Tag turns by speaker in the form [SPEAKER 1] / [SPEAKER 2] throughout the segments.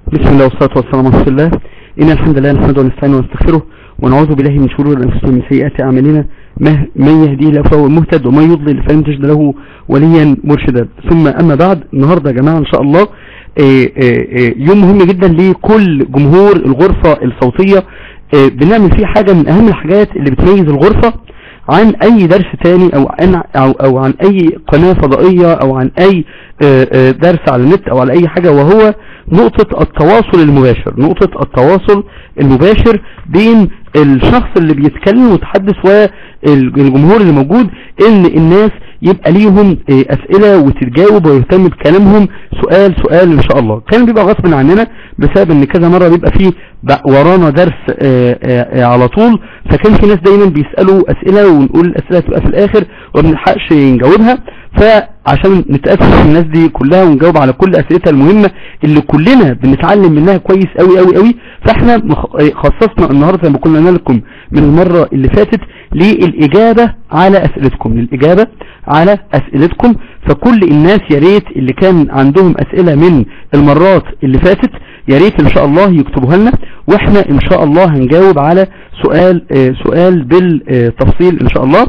[SPEAKER 1] بسم الله والصلاة والسلام على رسول الله إن الحمد لله نحمده ونستعينه ونستغفره ونعوذ بالله من شرور أنفسنا ومن سيئات أعمالنا مه- من يهديه الله فهو المهتد ومن يضلل فلن تجد له وليا مرشدا ثم أما بعد النهاردة يا جماعة إن شاء الله آه، آه، آه، يوم مهم جدا لكل جمهور الغرفة الصوتية آه، بنعمل فيه حاجة من أهم الحاجات اللي بتميز الغرفة عن اي درس تاني او عن او, أو عن اي قناة فضائية او عن اي آه، آه، درس على النت او على اي حاجة وهو نقطة التواصل المباشر نقطة التواصل المباشر بين الشخص اللي بيتكلم ويتحدث والجمهور اللي موجود ان الناس يبقى ليهم آه، اسئلة وتتجاوب ويهتم بكلامهم سؤال سؤال ان شاء الله كان بيبقى غصب عننا بسبب ان كذا مرة بيبقى فيه بق- ورانا درس آه، آه، آه، على طول فكان في ناس دايما بيسألوا اسئلة ونقول الاسئلة تبقى في الاخر وما بنلحقش نجاوبها فعشان نتأكد من الناس دي كلها ونجاوب على كل اسئلتها المهمة اللي كلنا بنتعلم منها كويس قوي قوي قوي فاحنا مخ- آه، خصصنا النهاردة زي ما قلنا لكم من المرة اللي فاتت للإجابة على أسئلتكم للإجابة على أسئلتكم فكل الناس يا ريت اللي كان عندهم أسئلة من المرات اللي فاتت يا ريت إن شاء الله يكتبوها لنا وإحنا إن شاء الله هنجاوب على سؤال آه، سؤال بالتفصيل إن شاء الله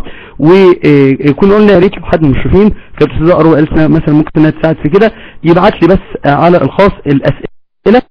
[SPEAKER 1] وكنا قلنا يا ريت لو حد من المشرفين كانت أستاذة أروى قالت لنا مثلا ممكن إنها تساعد في كده يبعت لي بس آه، على الخاص الأسئلة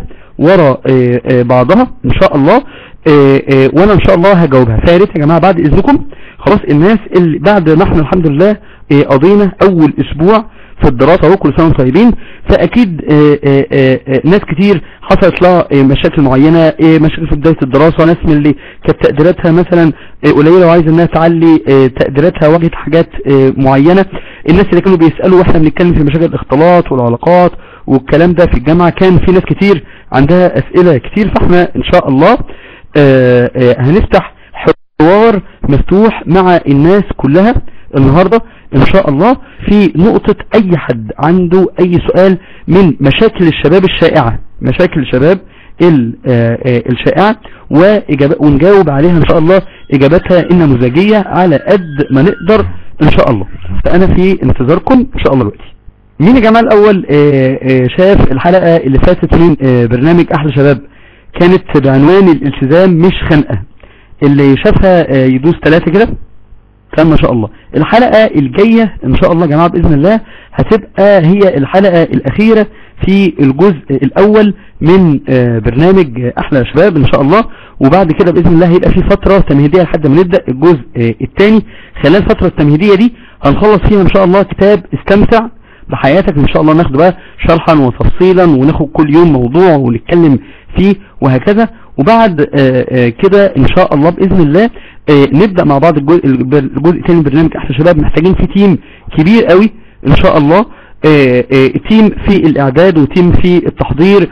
[SPEAKER 1] ورا آه، آه، بعضها ان شاء الله آه، آه، وانا ان شاء الله هجاوبها فيا ريت يا جماعه بعد اذنكم خلاص الناس اللي بعد ما احنا الحمد لله آه، قضينا اول اسبوع في الدراسة اهو كل سنة وانتم طيبين فاكيد آه، آه، آه، آه، ناس كتير حصلت لها آه، مشاكل معينة آه، مشاكل في بداية الدراسة ناس من اللي كانت تقديراتها مثلا آه، قليلة وعايزة انها تعلي آه، تقديراتها واجهت حاجات آه، معينة الناس اللي كانوا بيسألوا واحنا بنتكلم في مشاكل الاختلاط والعلاقات والكلام ده في الجامعة كان في ناس كتير عندها اسئلة كتير فاحنا ان شاء الله آه، آه، هنفتح حوار مفتوح مع الناس كلها النهاردة ان شاء الله في نقطة اي حد عنده اي سؤال من مشاكل الشباب الشائعة مشاكل الشباب ال- آه، آه، الشائعة وإجابة ونجاوب عليها ان شاء الله اجاباتها النموذجية على قد ما نقدر ان شاء الله فانا في انتظاركم ان شاء الله دلوقتي مين يا جماعة الاول آه، آه، شاف الحلقة اللي فاتت من آه، برنامج احلى شباب كانت بعنوان الالتزام مش خنقة اللي شافها آه، يدوس ثلاثة كده تمام ما شاء الله الحلقة الجاية ان شاء الله يا جماعة بإذن الله هتبقى هي الحلقة الاخيرة في الجزء الاول من آه، برنامج آه، احلى شباب ان شاء الله وبعد كده بإذن الله هيبقى في فترة تمهيدية لحد ما نبدأ الجزء آه، الثاني خلال الفترة التمهيدية دي هنخلص فيها ان شاء الله كتاب استمتع بحياتك ان شاء الله ناخده بقى شرحا وتفصيلا وناخد كل يوم موضوع ونتكلم فيه وهكذا وبعد آه، آه، كده ان شاء الله باذن الله آه، نبدا مع بعض الجزء الجزء الثاني من برنامج احلى شباب محتاجين في تيم كبير قوي ان شاء الله آه، آه، تيم في الاعداد وتيم في التحضير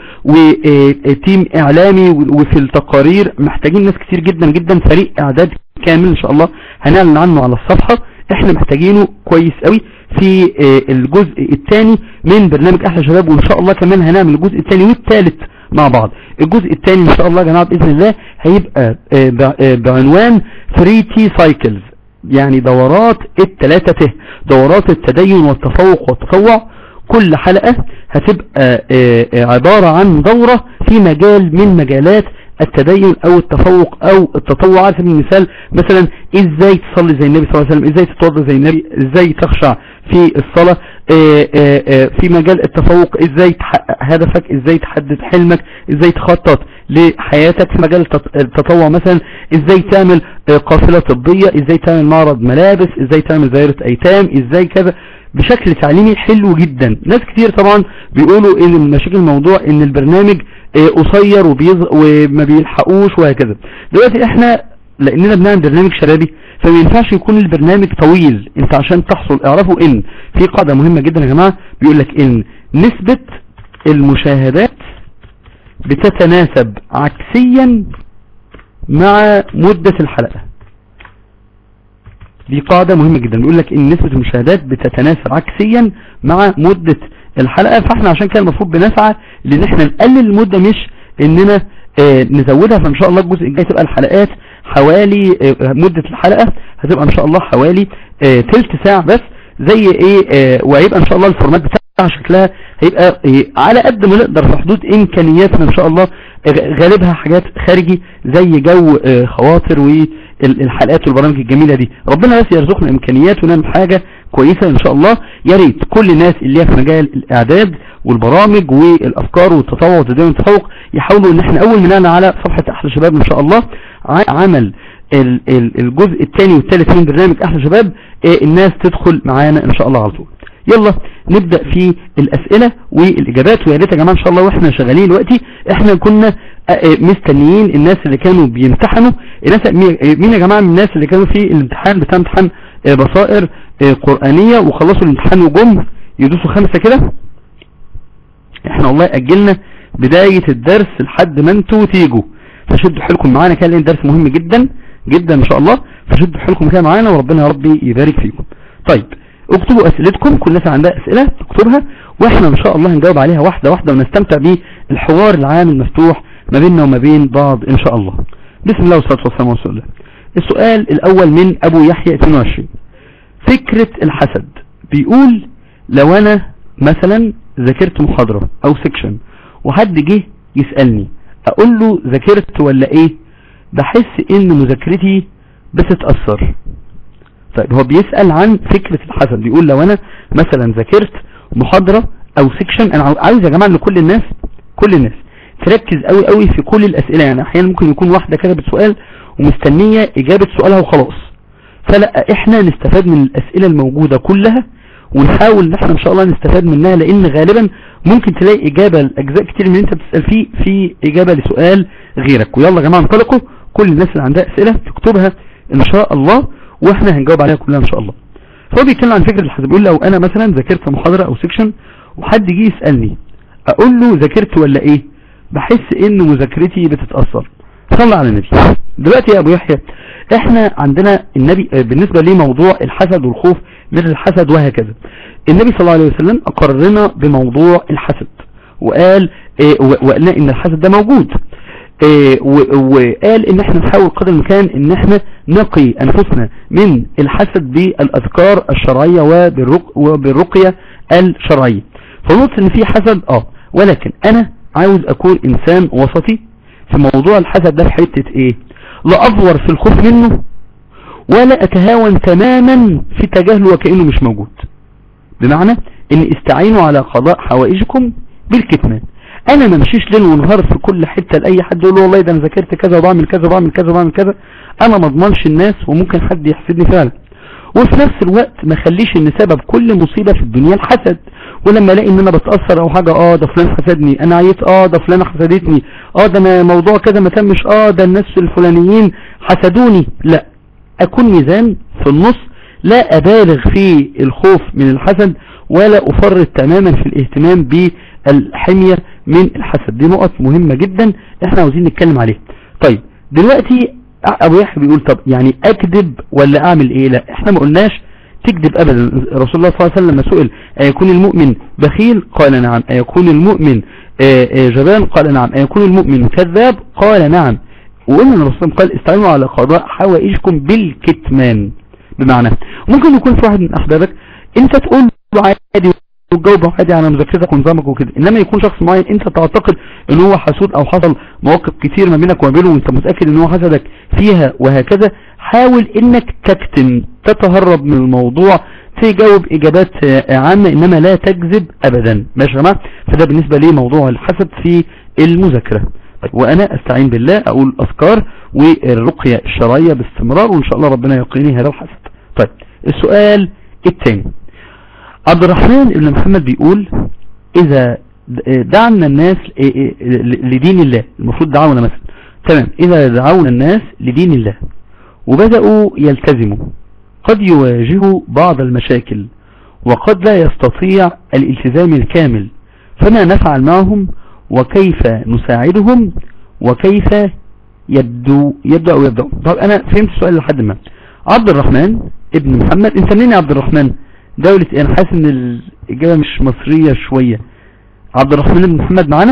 [SPEAKER 1] وتيم اعلامي وفي التقارير محتاجين ناس كتير جدا جدا فريق اعداد كامل ان شاء الله هنعلن عنه على الصفحة احنا محتاجينه كويس قوي في آه، الجزء الثاني من برنامج احلى شباب وان شاء الله كمان هنعمل الجزء الثاني والثالث مع بعض الجزء الثاني ان شاء الله يا جماعه باذن الله هيبقى آه، بع- آه، بعنوان 3 تي سايكلز يعني دورات الثلاثه ت دورات التدين والتفوق والتطوع كل حلقة هتبقى آه، آه، عبارة عن دورة في مجال من مجالات التدين او التفوق او التطوع على سبيل المثال مثلا ازاي تصلي زي النبي صلى الله عليه وسلم ازاي تتوضا زي النبي ازاي تخشع في الصلاة آه، آه، آه، في مجال التفوق ازاي تحقق هدفك ازاي تحدد حلمك ازاي تخطط لحياتك في مجال التط- التطوع مثلا ازاي تعمل آه، قافلة طبية ازاي تعمل معرض ملابس ازاي تعمل زيارة ايتام ازاي كذا بشكل تعليمي حلو جدا ناس كتير طبعا بيقولوا ان من مشاكل الموضوع ان البرنامج آه، قصير وبيز... وما بيلحقوش وهكذا دلوقتي احنا لاننا بنعمل برنامج شبابي فما ينفعش يكون البرنامج طويل انت عشان تحصل اعرفوا ان في قاعدة مهمة جدا يا جماعة بيقول لك ان نسبة المشاهدات بتتناسب عكسيا مع مدة الحلقة دي قاعدة مهمة جدا بيقول لك ان نسبة المشاهدات بتتناسب عكسيا مع مدة الحلقة فاحنا عشان كده المفروض بنسعى لان احنا نقلل المدة مش اننا آه، نزودها فان شاء الله الجزء الجاي تبقى الحلقات حوالي آه، مدة الحلقة هتبقى ان شاء الله حوالي آه، تلت ساعة بس زي ايه آه، وهيبقى ان شاء الله الفورمات بتاع شكلها هيبقى إيه، على قد ما نقدر في حدود امكانياتنا ان شاء الله غ- غالبها حاجات خارجي زي جو آه، خواطر والحلقات والبرامج الجميلة دي ربنا بس يرزقنا امكانيات ونعمل حاجة كويسة ان شاء الله يا ريت كل الناس اللي هي في مجال الاعداد والبرامج والافكار والتطوع والتدين والتفوق يحاولوا ان احنا اول مننا على صفحة احلى شباب ان شاء الله ع- عمل ال- ال- الجزء الثاني والثالث من برنامج احلى شباب آه، الناس تدخل معانا ان شاء الله على طول يلا نبدأ في الأسئلة والإجابات ويا ريت يا جماعة إن شاء الله وإحنا شغالين دلوقتي إحنا كنا آه، آه، مستنيين الناس اللي كانوا بيمتحنوا الناس مين آه، مين يا جماعة من الناس اللي كانوا في الامتحان بتاع امتحان آه، بصائر آه، قرآنية وخلصوا الامتحان وجم يدوسوا خمسة كده احنا والله أجلنا بداية الدرس لحد ما انتوا تيجوا فشدوا حيلكم معانا كان لان درس مهم جدا جدا ان شاء الله فشدوا حيلكم كده معانا وربنا يا رب يبارك فيكم طيب اكتبوا اسئلتكم كل الناس عندها اسئلة اكتبها واحنا ان شاء الله هنجاوب عليها واحدة واحدة ونستمتع بالحوار العام المفتوح ما بيننا وما بين بعض ان شاء الله بسم الله والصلاة والسلام على رسول الله السؤال الاول من ابو يحيى 22 فكرة الحسد بيقول لو انا مثلا ذاكرت محاضرة او سيكشن وحد جه يسألني اقول له ذاكرت ولا ايه بحس ان مذاكرتي بتتأثر طيب هو بيسأل عن فكرة الحسد بيقول لو انا مثلا ذاكرت محاضرة او سيكشن انا عاوز يا جماعة ان كل الناس كل الناس تركز قوي قوي في كل الاسئلة يعني احيانا ممكن يكون واحدة كتبت سؤال ومستنية اجابة سؤالها وخلاص فلا احنا نستفاد من الاسئلة الموجودة كلها ونحاول ان احنا ان شاء الله نستفاد منها لان غالبا ممكن تلاقي اجابة لاجزاء كتير من اللي انت بتسأل فيه في اجابة لسؤال غيرك ويلا يا جماعة انطلقوا كل الناس اللي عندها اسئلة تكتبها ان شاء الله واحنا هنجاوب عليها كلها ان شاء الله فهو بيتكلم عن فكرة الحساب بيقول لو انا مثلا ذاكرت محاضرة او سيكشن وحد جه يسألني اقول له ذاكرت ولا ايه بحس ان مذاكرتي بتتأثر صلى على النبي دلوقتي يا ابو يحيى احنا عندنا النبي آه، بالنسبة لموضوع الحسد والخوف من الحسد وهكذا النبي صلى الله عليه وسلم اقرنا بموضوع الحسد وقال آه، و- وقالنا ان الحسد ده موجود آه، و- وقال ان احنا نحاول قدر الامكان ان احنا نقي انفسنا من الحسد بالاذكار الشرعية وبالرق وبالرقية الشرعية فنقص ان في حسد اه ولكن انا عاوز اكون انسان وسطي في موضوع الحسد ده في حتة ايه لا افور في الخوف منه ولا اتهاون تماما في تجاهله وكأنه مش موجود بمعنى ان استعينوا على قضاء حوائجكم بالكتمان انا ما مشيش ليل ونهار في كل حتة لاي حد يقول له والله ده انا ذاكرت كذا وبعمل كذا وبعمل كذا وبعمل كذا انا ما اضمنش الناس وممكن حد يحسدني فعلا وفي نفس الوقت ما خليش ان سبب كل مصيبة في الدنيا الحسد ولما الاقي ان انا بتأثر او حاجة اه ده فلان حسدني انا عيت اه ده فلانة حسدتني اه ده انا موضوع كذا ما تمش اه ده الناس الفلانيين حسدوني لا اكون ميزان في النص لا ابالغ في الخوف من الحسد ولا افرط تماما في الاهتمام بالحمية من الحسد دي نقط مهمة جدا احنا عاوزين نتكلم عليها طيب دلوقتي ابو يحيى بيقول طب يعني اكذب ولا اعمل ايه لا احنا ما قلناش تكذب ابدا رسول الله صلى الله عليه وسلم لما سئل ايكون المؤمن بخيل قال نعم ايكون المؤمن آه، آه، جبان قال نعم ايكون المؤمن كذاب قال نعم وقلنا ان الرسول قال استعينوا على قضاء حوائجكم بالكتمان بمعنى ممكن يكون في واحد من احبابك انت تقول له عادي وتجاوبه عادي على مذاكرتك ونظامك وكده انما يكون شخص معين انت تعتقد ان هو حسود او حصل مواقف كتير ما بينك وما بينه وانت متأكد ان هو حسدك فيها وهكذا حاول انك تكتم تتهرب من الموضوع تجاوب اجابات آه، عامة انما لا تكذب ابدا ماشي يا جماعه فده بالنسبة لي موضوع الحسد في المذاكرة طيب وانا استعين بالله اقول اذكار والرقية الشرعية باستمرار وان شاء الله ربنا يقيني هذا الحسد طيب السؤال الثاني عبد الرحمن بن محمد بيقول اذا دعنا الناس لدين الله المفروض دعونا مثلا تمام اذا دعونا الناس لدين الله وبدأوا يلتزموا قد يواجهوا بعض المشاكل وقد لا يستطيع الالتزام الكامل فما نفعل معهم وكيف نساعدهم وكيف يبدو يبدأ أو يبدأ طب أنا فهمت السؤال لحد ما عبد الرحمن ابن محمد انت منين يا عبد الرحمن دولة ايه انا حاسس ان الاجابة مش مصرية شوية عبد الرحمن ابن محمد معانا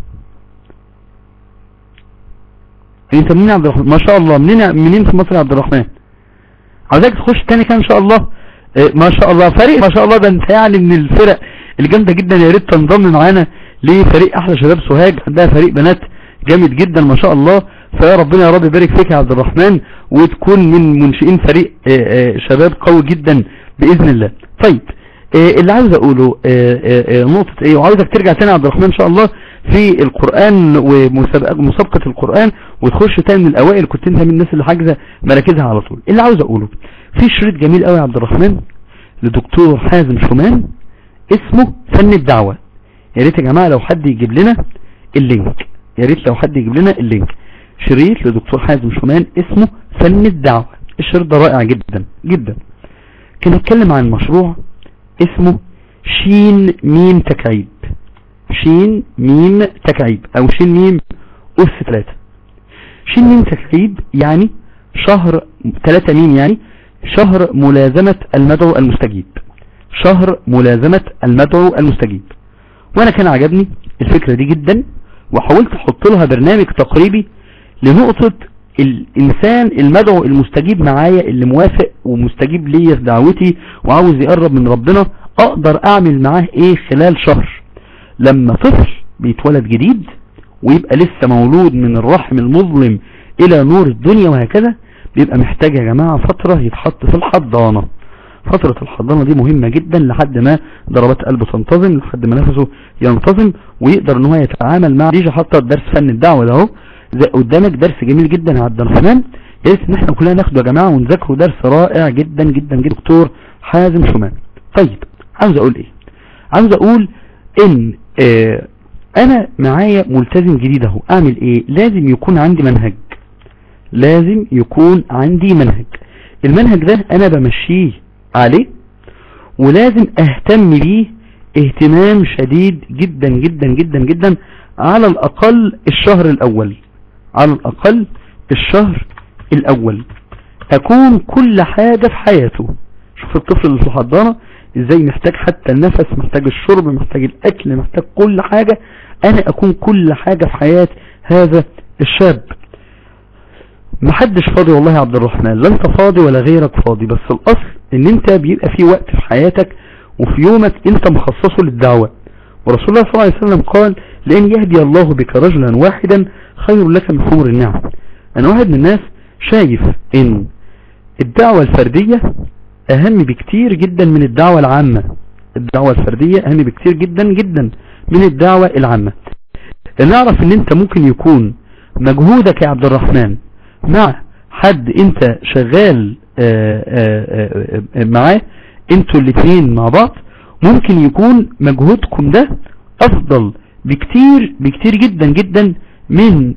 [SPEAKER 1] انت منين يا عبد الرحمن ما شاء الله منين منين في مصر يا عبد الرحمن عاوزك تخش تاني كان ان شاء الله اه ما شاء الله فريق ما شاء الله ده انت يعني من الفرق الجامدة جدا يا ريت تنضم معانا لفريق احلى شباب سوهاج عندها فريق بنات جامد جدا ما شاء الله فيا ربنا يا رب يبارك فيك يا عبد الرحمن وتكون من منشئين فريق آه، آه، شباب قوي جدا باذن الله طيب آه، اللي عاوز اقوله آه، آه، آه، نقطة ايه وعاوزك ترجع تاني يا عبد الرحمن ان شاء الله في القرآن ومسابقة مسابقة القرآن وتخش تاني من الاوائل كنت انت من الناس اللي حاجزة مراكزها على طول اللي عاوز اقوله في شريط جميل قوي يا عبد الرحمن لدكتور حازم شومان اسمه فن الدعوة يا ريت يا جماعة لو حد يجيب لنا اللينك يا ريت لو حد يجيب لنا اللينك شريط لدكتور حازم شومان اسمه فن الدعوة الشريط ده رائع جدا جدا كان يتكلم عن مشروع اسمه شين ميم تكعيب شين ميم تكعيب او شين ميم اس ثلاثة شين ميم تكعيب يعني شهر ثلاثة ميم يعني شهر ملازمة المدعو المستجيب شهر ملازمة المدعو المستجيب وانا كان عجبني الفكرة دي جدا وحاولت احط لها برنامج تقريبي لنقطة الانسان المدعو المستجيب معايا اللي موافق ومستجيب ليا في دعوتي وعاوز يقرب من ربنا اقدر اعمل معاه ايه خلال شهر لما طفل بيتولد جديد ويبقى لسه مولود من الرحم المظلم الى نور الدنيا وهكذا بيبقى محتاج يا جماعة فترة يتحط في الحضانة فترة الحضانة دي مهمة جدا لحد ما ضربات قلبه تنتظم لحد ما نفسه ينتظم ويقدر ان هو يتعامل مع ديجا حتى درس فن الدعوة ده اهو زي قدامك درس جميل جدا يا عبد الرحمن يا ريت ان احنا كلنا ناخده يا جماعة ونذاكره درس رائع جدا جدا جدا دكتور حازم شومان طيب عاوز اقول ايه عاوز اقول ان اه انا معايا ملتزم جديد اهو اعمل ايه لازم يكون عندي منهج لازم يكون عندي منهج المنهج ده انا بمشيه عليه ولازم اهتم بيه اهتمام شديد جدا جدا جدا جدا على الاقل الشهر الاول على الاقل الشهر الاول اكون كل حاجة في حياته شوف الطفل اللي في الحضانة ازاي محتاج حتى النفس محتاج الشرب محتاج الاكل محتاج كل حاجة انا اكون كل حاجة في حياة هذا الشاب محدش فاضي والله يا عبد الرحمن لا انت فاضي ولا غيرك فاضي بس الاصل ان انت بيبقى في وقت في حياتك وفي يومك انت مخصصه للدعوة ورسول الله صلى الله عليه وسلم قال لان يهدي الله بك رجلا واحدا خير لك من حمر النعم انا واحد من الناس شايف ان الدعوة الفردية اهم بكتير جدا من الدعوة العامة الدعوة الفردية اهم بكتير جدا جدا من الدعوة العامة نعرف ان انت ممكن يكون مجهودك يا عبد الرحمن مع حد انت شغال آآ آآ معاه انتوا الاثنين مع بعض ممكن يكون مجهودكم ده افضل بكتير بكتير جدا جدا من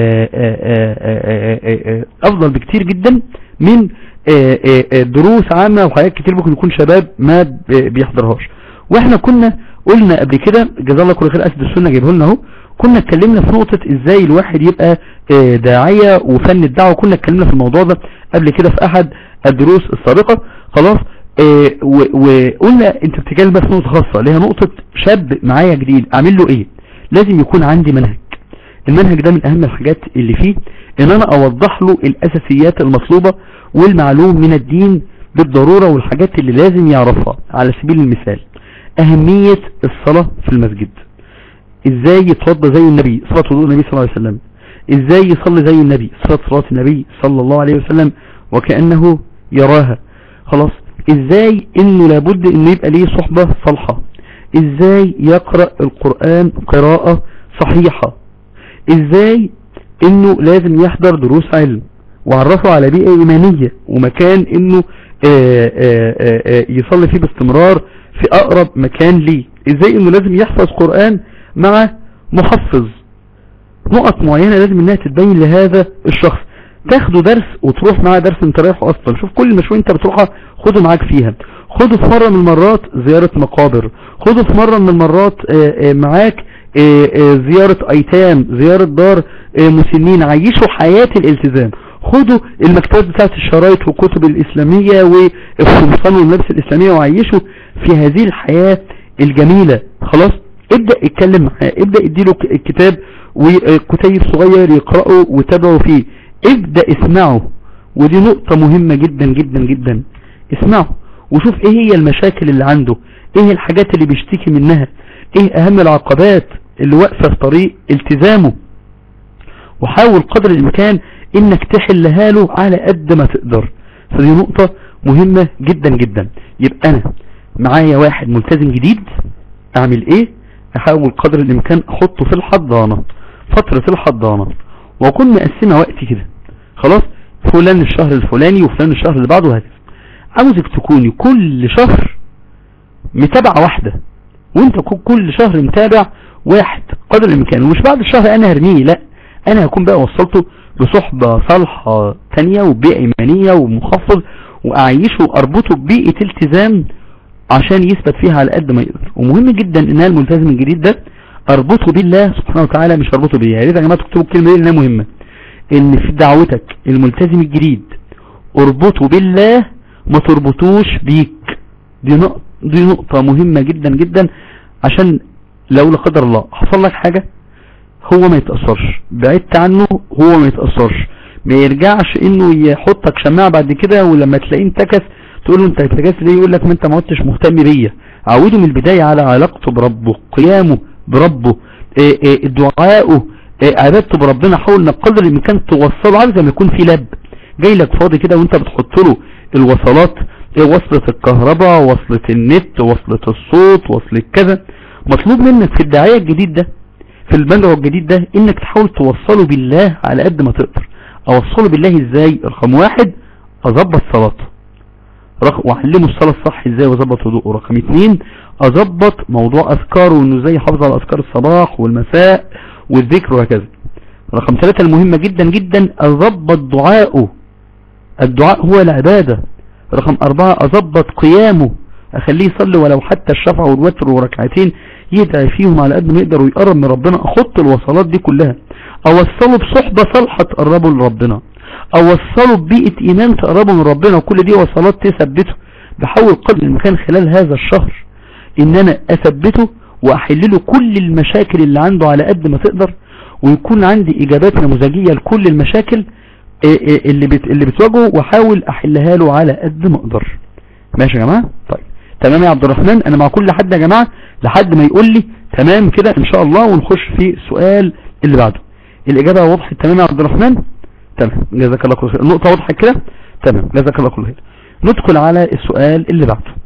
[SPEAKER 1] آآ افضل بكتير جدا من دروس عامة وحاجات كتير ممكن يكون شباب ما بيحضرهاش واحنا كنا قلنا قبل كده جزا الله كل خير اسد السنة جايبه لنا اهو كنا اتكلمنا في نقطة ازاي الواحد يبقى داعية وفن الدعوة كنا اتكلمنا في الموضوع ده قبل كده في احد الدروس السابقة خلاص وقلنا انت بتتكلم بقى في نقطة خاصة ليها نقطة شاب معايا جديد اعمل له ايه لازم يكون عندي منهج المنهج ده من اهم الحاجات اللي فيه ان انا اوضح له الاساسيات المطلوبة والمعلوم من الدين بالضرورة والحاجات اللي لازم يعرفها على سبيل المثال اهمية الصلاة في المسجد ازاي يتوضى زي النبي صلاة وضوء النبي صلى الله عليه وسلم ازاي يصلي زي النبي صلاة صلاة النبي صلى الله عليه وسلم وكأنه يراها خلاص ازاي انه لابد انه يبقى ليه صحبة صالحة ازاي يقرأ القرآن قراءة صحيحة ازاي انه لازم يحضر دروس علم وعرفه على بيئة ايمانية ومكان انه آآ آآ يصلي فيه باستمرار في اقرب مكان ليه ازاي انه لازم يحفظ قرآن مع محفظ نقط معينة لازم انها تتبين لهذا الشخص تاخده درس وتروح معاه درس انت رايحه اصلا شوف كل مشروع انت بتروحها خده معاك فيها خده في مرة من المرات زيارة مقابر خده في مرة من المرات معاك زيارة ايتام زيارة دار مسنين عيشوا حياة الالتزام خدوا المكتبات بتاعت الشرايط والكتب الاسلامية والخمسان والملابس الاسلامية وعيشوا في هذه الحياة الجميلة خلاص ابدأ اتكلم معاه ابدأ اديله الكتاب وكتيب صغير يقرأه وتابعه فيه ابدأ اسمعه ودي نقطة مهمة جدا جدا جدا اسمعه وشوف ايه هي المشاكل اللي عنده ايه الحاجات اللي بيشتكي منها ايه اهم العقبات اللي واقفة في طريق التزامه وحاول قدر الامكان انك تحلها له على قد ما تقدر فدي نقطة مهمة جدا جدا يبقى انا معايا واحد ملتزم جديد اعمل ايه احاول قدر الامكان احطه في الحضانة فترة الحضانة واكون مقسمة وقتي كده خلاص فلان الشهر الفلاني وفلان الشهر اللي بعده وهكذا عاوزك تكوني كل شهر متابعة واحدة وانت كل شهر متابع واحد قدر الامكان ومش بعد الشهر انا هرميه لا انا هكون بقى وصلته بصحبة صالحة تانية وبيئة ايمانية ومخفض واعيشه واربطه ببيئة التزام عشان يثبت فيها على قد ما يقدر ومهم جدا ان الملتزم الجديد ده اربطه بالله سبحانه وتعالى مش اربطه بيه يا ريت يا جماعه تكتبوا الكلمه دي لانها مهمه ان في دعوتك الملتزم الجديد اربطه بالله ما تربطوش بيك دي نقطة, دي نقطة مهمة جدا جدا عشان لو لا قدر الله حصل لك حاجة هو ما يتأثرش بعدت عنه هو ما يتأثرش ما يرجعش انه يحطك شماعة بعد كده ولما تلاقيه انتكس تقول له انت انتكست ليه يقول لك ما انت ما عدتش مهتم بيا عوده من البداية على علاقته بربه قيامه بربه ايه ايه دعائه ايه عبادته بربنا حاول قدر الامكان توصله عارف زي ما يكون في لاب جاي لك فاضي كده وانت بتحط له الوصلات ايه وصلة الكهرباء وصلة النت وصلة الصوت وصلة كذا مطلوب منك في الدعاية الجديد ده في المدعو الجديد ده انك تحاول توصله بالله على قد ما تقدر اوصله بالله ازاي رقم واحد اظبط صلاته رق... واعلمه الصلاة الصح ازاي واظبط وضوءه رقم اتنين اظبط موضوع اذكاره وانه ازاي يحافظ على اذكار الصباح والمساء والذكر وهكذا رقم ثلاثة المهمة جدا جدا اظبط دعائه الدعاء هو العبادة رقم اربعة اظبط قيامه اخليه يصلي ولو حتى الشفع والوتر وركعتين يدعي فيهم على قد ما يقدر ويقرب من ربنا احط الوصلات دي كلها اوصله بصحبة صالحة تقربه لربنا اوصله ببيئة ايمان تقربه من ربنا وكل دي وصلات تثبته بحاول قدر الامكان خلال هذا الشهر ان انا اثبته واحل له كل المشاكل اللي عنده على قد ما تقدر ويكون عندي اجابات نموذجية لكل المشاكل اللي بت... اللي بتواجهه واحاول احلها له على قد ما اقدر ماشي يا جماعه طيب تمام يا عبد الرحمن انا مع كل حد يا جماعه لحد ما يقول لي تمام كده ان شاء الله ونخش في السؤال اللي بعده الاجابه وضحت تمام يا عبد الرحمن تمام جزاك الله خير النقطه وضحت كده تمام جزاك الله خير ندخل على السؤال اللي بعده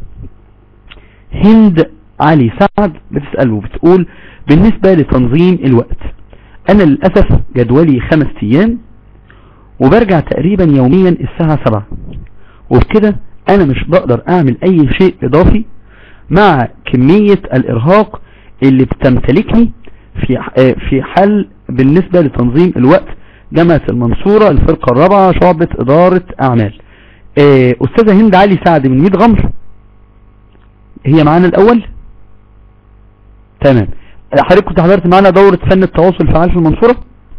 [SPEAKER 1] هند علي سعد بتسأل وبتقول بالنسبة لتنظيم الوقت انا للأسف جدولي خمس ايام وبرجع تقريبا يوميا الساعة سبعة وبكده انا مش بقدر اعمل اي شيء اضافي مع كمية الارهاق اللي بتمتلكني في في حل بالنسبة لتنظيم الوقت جامعة المنصورة الفرقة الرابعة شعبة ادارة اعمال استاذة هند علي سعد من ميت غمر هي معانا الاول تمام حضرتك كنت حضرت معانا دورة فن التواصل الفعال في المنصورة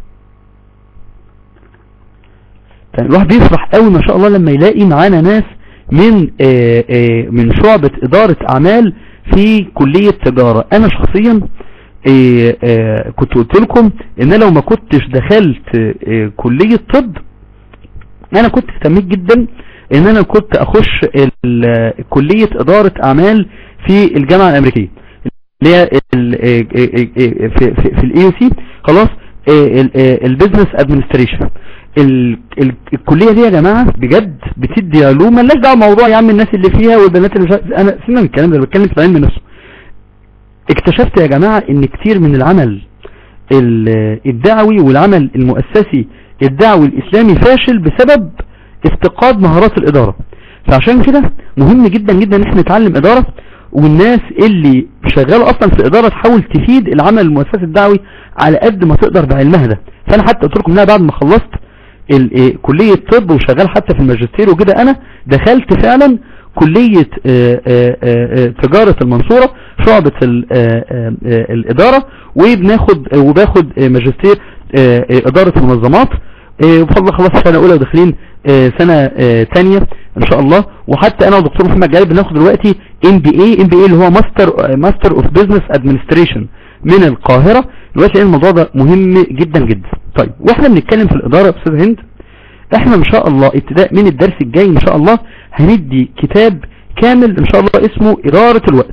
[SPEAKER 1] تمام الواحد بيفرح قوي ما شاء الله لما يلاقي معانا ناس من آآ آآ من شعبة ادارة اعمال في كلية تجارة انا شخصيا آآ آآ كنت قلت لكم ان لو ما كنتش دخلت كلية طب انا كنت اهتميت جدا ان انا كنت اخش كلية ادارة اعمال في الجامعة الامريكية اللي هي في, في, في الاي سي خلاص البيزنس ادمنستريشن الكلية دي يا جماعة بجد بتدي علوم مالناش دعوه موضوع يا عم الناس اللي فيها والبنات اللي مش انا سيبنا من الكلام ده بتكلم في العلم نفسه اكتشفت يا جماعة ان كتير من العمل الدعوي والعمل المؤسسي الدعوي الاسلامي فاشل بسبب افتقاد مهارات الادارة فعشان كده مهم جدا جدا ان احنا نتعلم ادارة والناس اللي شغالة اصلا في الادارة تحاول تفيد العمل المؤسسي الدعوي على قد ما تقدر بعلمها ده فانا حتى قلت لكم انها بعد ما خلصت كلية طب وشغال حتى في الماجستير وكده انا دخلت فعلا كلية تجارة المنصورة شعبة الادارة وبناخد وباخد ماجستير ادارة المنظمات وبفضل خلاص سنة اولى وداخلين سنة تانية ان شاء الله وحتى انا ودكتور محمد جلال بناخد دلوقتي ام بي اي ام بي اي اللي هو ماستر ماستر اوف بزنس ادمنستريشن من القاهرة دلوقتي لان الموضوع ده مهم جدا جدا طيب واحنا بنتكلم في الادارة يا استاذ هند احنا ان شاء الله ابتداء من الدرس الجاي ان شاء الله هندي كتاب كامل ان شاء الله اسمه ادارة الوقت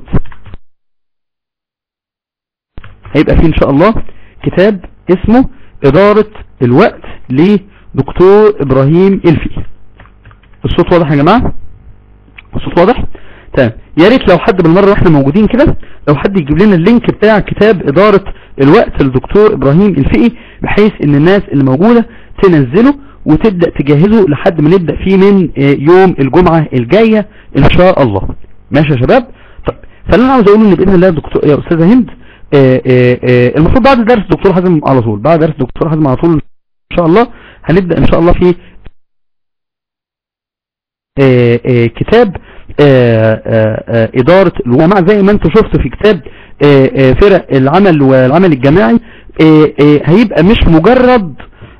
[SPEAKER 1] هيبقى فيه ان شاء الله كتاب اسمه ادارة الوقت لدكتور ابراهيم الفي الصوت واضح يا جماعة الصوت واضح تمام يا ريت لو حد بالمرة واحنا موجودين كده لو حد يجيب لنا اللينك بتاع كتاب ادارة الوقت للدكتور ابراهيم الفقي بحيث ان الناس اللي موجودة تنزله وتبدأ تجهزه لحد ما نبدأ فيه من يوم الجمعة الجاية ان شاء الله ماشي يا شباب طيب فاللي انا عاوز اقوله ان باذن الله دكتور يا استاذة هند آآ آآ المفروض بعد درس دكتور حازم على طول بعد درس دكتور حازم على طول ان شاء الله هنبدأ ان شاء الله في آآ كتاب ادارة الجماعة زي ما انتوا شفتوا في كتاب فرق العمل والعمل الجماعي هيبقى مش مجرد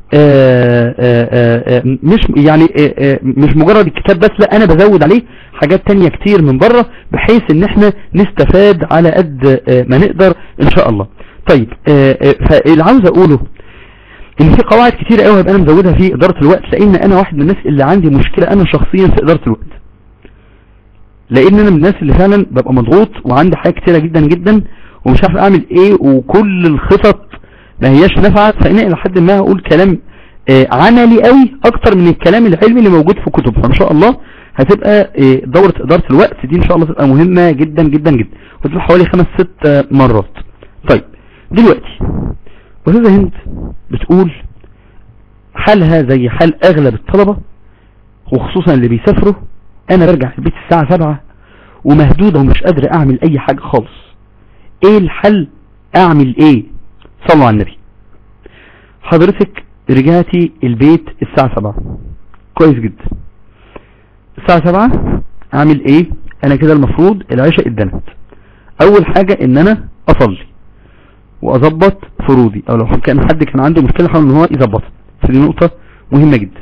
[SPEAKER 1] مش يعني مش مجرد الكتاب بس لا انا بزود عليه حاجات تانية كتير من بره بحيث ان احنا نستفاد على قد ما نقدر ان شاء الله طيب فاللي عاوز اقوله ان في قواعد كتير قوي هبقى انا مزودها في ادارة الوقت لان انا واحد من الناس اللي عندي مشكلة انا شخصيا في ادارة الوقت لان انا من الناس اللي فعلا ببقى مضغوط وعندي حاجات كتيرة جدا جدا ومش عارف اعمل ايه وكل الخطط ما هياش نافعه فانا الى حد ما اقول كلام آه عملي قوي اكتر من الكلام العلمي اللي موجود في كتب فان شاء الله هتبقى آه دورة ادارة الوقت دي ان شاء الله تبقى مهمة جدا جدا جدا وتبقى حوالي خمس ست آه مرات طيب دلوقتي استاذة هند بتقول حالها زي حال اغلب الطلبة وخصوصا اللي بيسافروا انا برجع البيت الساعة سبعة ومهدودة ومش قادر اعمل اي حاجة خالص ايه الحل اعمل ايه صلوا على النبي حضرتك رجعتي البيت الساعة سبعة كويس جدا الساعة سبعة اعمل ايه انا كده المفروض العشاء اتدنت اول حاجة ان انا اصلي واظبط فروضي او لو كان حد كان عنده مشكلة حاول ان هو يظبطها فدي نقطة مهمة جدا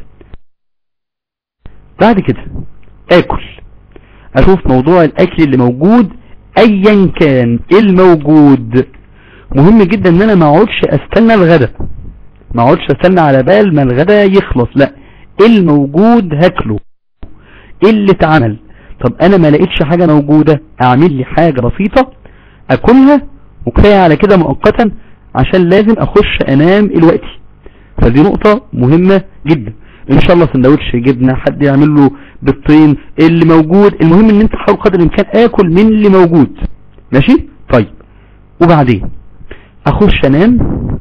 [SPEAKER 1] بعد كده اكل اشوف موضوع الاكل اللي موجود ايا كان الموجود مهم جدا ان انا ما اقعدش استنى الغدا ما اقعدش استنى على بال ما الغدا يخلص لا الموجود هاكله اللي اتعمل طب انا ما لقيتش حاجة موجودة اعمل لي حاجة بسيطة اكلها وكفاية على كده مؤقتا عشان لازم اخش انام الوقتي فدي نقطة مهمة جدا ان شاء الله سندوتش جبنة حد يعمل له بالطين اللي موجود المهم ان انت حاول قدر الامكان اكل من اللي موجود ماشي طيب وبعدين اخش انام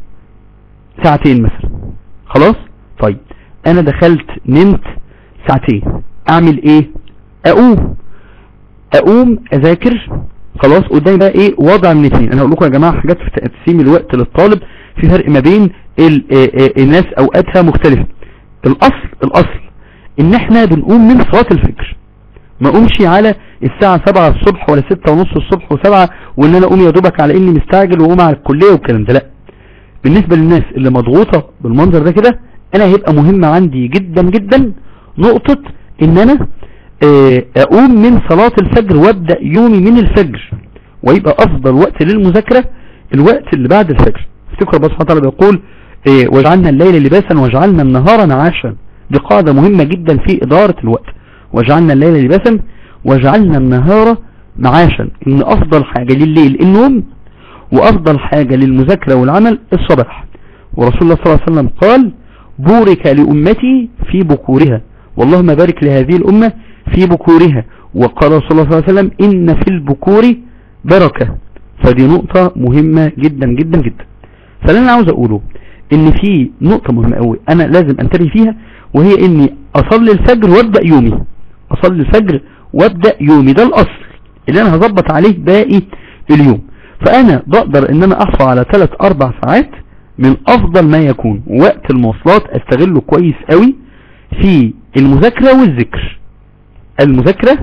[SPEAKER 1] ساعتين مثلا خلاص طيب انا دخلت نمت ساعتين اعمل ايه اقوم اقوم اذاكر خلاص قدامي بقى ايه وضع من اثنين انا هقول لكم يا جماعه حاجات في تقسيم الوقت للطالب في فرق ما بين ال ال الناس اوقاتها مختلفه الاصل الاصل ان احنا بنقوم من صلاه الفجر ما اقومش على الساعة سبعة الصبح ولا ستة ونص الصبح وسبعة وان انا اقوم يا دوبك على اني مستعجل واقوم على الكلية والكلام ده لا بالنسبة للناس اللي مضغوطة بالمنظر ده كده انا هيبقى مهم عندي جدا جدا نقطة ان انا اقوم من صلاة الفجر وابدأ يومي من الفجر ويبقى افضل وقت للمذاكرة الوقت اللي بعد الفجر افتكر الله سبحانه وتعالى بيقول وجعلنا الليل لباسا وجعلنا النهار معاشا دي قاعدة مهمة جدا في ادارة الوقت وجعلنا الليل لباسا وجعلنا النهار معاشا ان افضل حاجة لليل النوم وافضل حاجة للمذاكرة والعمل الصباح ورسول الله صلى الله عليه وسلم قال بورك لأمتي في بكورها واللهم بارك لهذه الأمة في بكورها وقال رسول الله صلى الله عليه وسلم إن في البكور بركة فدي نقطة مهمة جدا جدا جدا فاللي أنا عاوز أقوله إن في نقطة مهمة قوي أنا لازم أنتبه فيها وهي إني أصلي الفجر وأبدأ يومي أصلي الفجر وأبدأ يومي ده الأصل اللي أنا هظبط عليه باقي اليوم فأنا بقدر إن أنا أحصل على 3 أربع ساعات من أفضل ما يكون وقت المواصلات أستغله كويس قوي في المذاكرة والذكر المذاكرة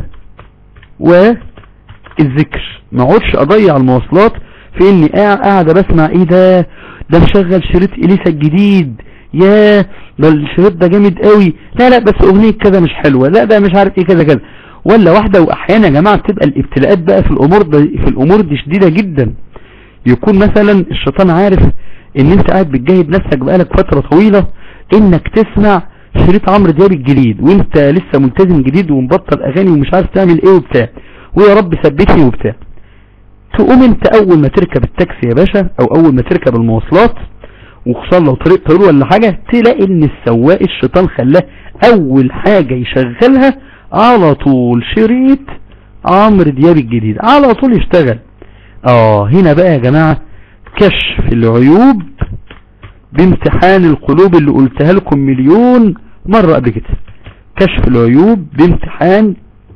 [SPEAKER 1] والذكر ما اقعدش اضيع المواصلات في اني قاعدة بسمع ايه ده ده مشغل شريط اليسا الجديد يا ده الشريط ده جامد قوي لا لا بس اغنية كذا مش حلوة لا ده مش عارف ايه كذا كذا ولا واحدة واحيانا يا جماعة بتبقى الابتلاءات بقى في الامور ده في الامور دي شديدة جدا يكون مثلا الشيطان عارف ان انت قاعد بتجاهد نفسك بقالك فترة طويلة انك تسمع شريط عمرو دياب الجديد وانت لسه ملتزم جديد ومبطل اغاني ومش عارف تعمل ايه وبتاع ويا رب ثبتني وبتاع تقوم انت اول ما تركب التاكسي يا باشا او اول ما تركب المواصلات وخصوصا لو طريق طويل ولا حاجة تلاقي ان السواق الشيطان خلاه اول حاجة يشغلها على طول شريط عمرو دياب الجديد على طول يشتغل اه هنا بقى يا جماعة كشف العيوب بامتحان القلوب اللي قلتها لكم مليون مرة قبل كده كشف العيوب بامتحان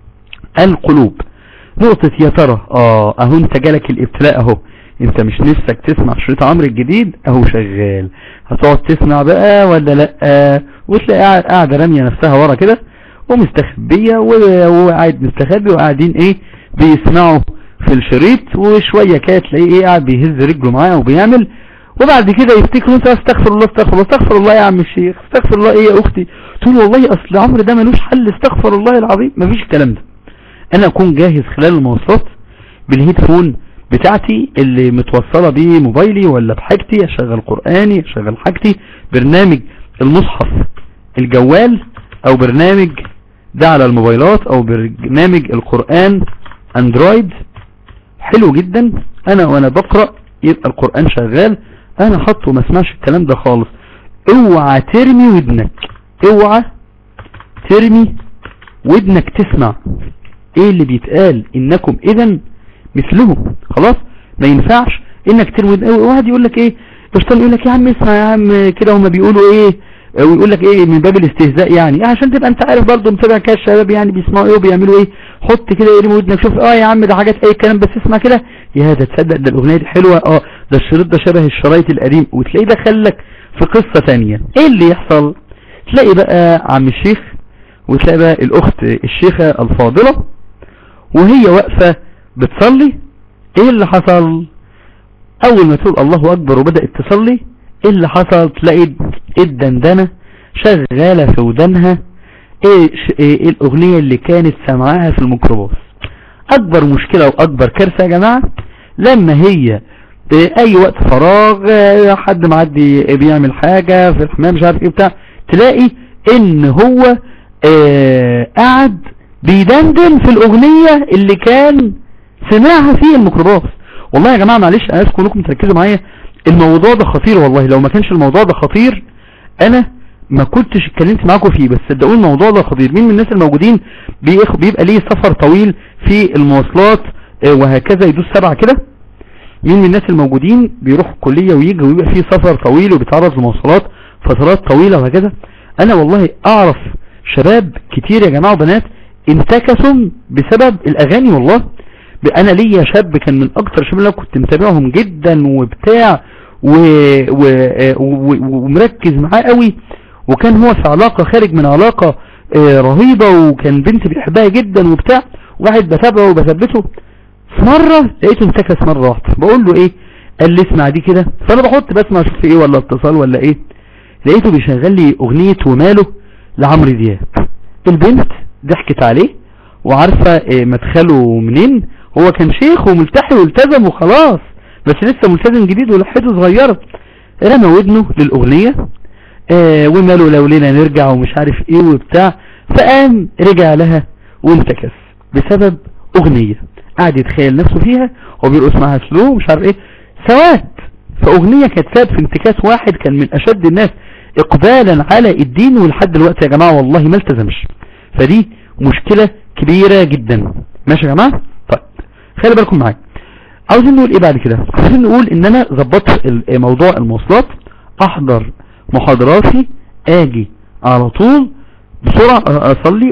[SPEAKER 1] القلوب نقطة يا ترى اه اهو انت جالك الابتلاء اهو انت مش نفسك تسمع شريط عمرو الجديد اهو شغال هتقعد تسمع بقى ولا لا وتلاقي قاعد قاعدة رامية نفسها ورا كده ومستخبية وقاعد مستخبي وقاعدين ايه بيسمعوا في الشريط وشوية كده تلاقيه ايه قاعد بيهز رجله معاه وبيعمل وبعد كده يفتكروا انت استغفر الله استغفر الله استغفر الله يا عم الشيخ استغفر الله ايه يا اختي تقول والله اصل عمرو ده ملوش حل استغفر الله العظيم مفيش الكلام ده انا اكون جاهز خلال المواصلات بالهيدفون بتاعتي اللي متوصلة بيه موبايلي ولا بحاجتي اشغل قرآني اشغل حاجتي برنامج المصحف الجوال او برنامج ده على الموبايلات او برنامج القرآن اندرويد حلو جدا انا وانا بقرأ يبقى القرآن شغال انا حطه ما اسمعش الكلام ده خالص اوعى ترمي ودنك اوعى ترمي ودنك تسمع ايه اللي بيتقال انكم اذا مثلهم خلاص ما ينفعش انك ترمي ودنك واحد يقول لك ايه الشيطان يقول لك يا عم اسمع يا عم كده هما بيقولوا ايه ويقول لك ايه من باب الاستهزاء يعني إيه عشان تبقى انت عارف برضه متابع كده الشباب يعني بيسمعوا ايه وبيعملوا ايه حط كده ارمي ودنك شوف اه يا عم ده حاجات اي كلام بس اسمع كده يا ده تصدق ده الاغنيه دي حلوه اه ده الشريط ده شبه الشرايط القديم وتلاقيه دخلك في قصه ثانيه ايه اللي يحصل تلاقي بقى عم الشيخ وتلاقي بقى الاخت الشيخه الفاضله وهي واقفه بتصلي ايه اللي حصل اول ما تقول الله اكبر وبدات تصلي ايه اللي حصل تلاقي الدندنة شغالة في ودنها ايه, ايه الاغنية اللي كانت سمعاها في الميكروباص اكبر مشكلة واكبر كارثة يا جماعة لما هي اي وقت فراغ حد معدي بيعمل حاجة في الحمام مش عارف ايه بتاع تلاقي ان هو اه قاعد بيدندن في الاغنية اللي كان سمعها في الميكروباص والله يا جماعة معلش انا اسف كلكم تركزوا معايا الموضوع ده خطير والله لو ما كانش الموضوع ده خطير انا ما كنتش اتكلمت معاكم فيه بس صدقوني الموضوع ده خطير مين من الناس الموجودين بيبقى ليه سفر طويل في المواصلات وهكذا يدوس سبعة كده مين من الناس الموجودين بيروح الكلية ويجي ويبقى فيه سفر طويل وبيتعرض لمواصلات فترات طويلة وهكذا انا والله اعرف شباب كتير يا جماعة وبنات انتكسوا بسبب الاغاني والله انا ليا شاب كان من اكتر الشباب اللي كنت متابعهم جدا وبتاع و... و... و... ومركز معاه قوي وكان هو في علاقة خارج من علاقة رهيبة وكان بنت بيحبها جدا وبتاع واحد بتابعه وبثبته في مرة لقيته انتكس مرة واحدة بقول له ايه قال لي اسمع دي كده فانا بحط بسمع اشوف ايه ولا اتصال ولا ايه لقيته بيشغل لي اغنية وماله لعمرو دياب البنت ضحكت عليه وعارفة مدخله منين هو كان شيخ وملتحي والتزم وخلاص بس لسه ملتزم جديد ولحيته صغيرة رمى ودنه للأغنية آه وماله لو لينا نرجع ومش عارف ايه وبتاع فقام رجع لها وانتكس بسبب أغنية قاعد يتخيل نفسه فيها وبيرقص معها سلو مش عارف ايه سواد فأغنية كانت سبب في انتكاس واحد كان من أشد الناس إقبالا على الدين ولحد دلوقتي يا جماعة والله ما التزمش فدي مشكلة كبيرة جدا ماشي يا جماعة طيب خلي بالكم معايا عاوزين نقول ايه بعد كده عاوزين نقول ان انا ظبطت موضوع المواصلات احضر محاضراتي اجي على طول بسرعة اصلي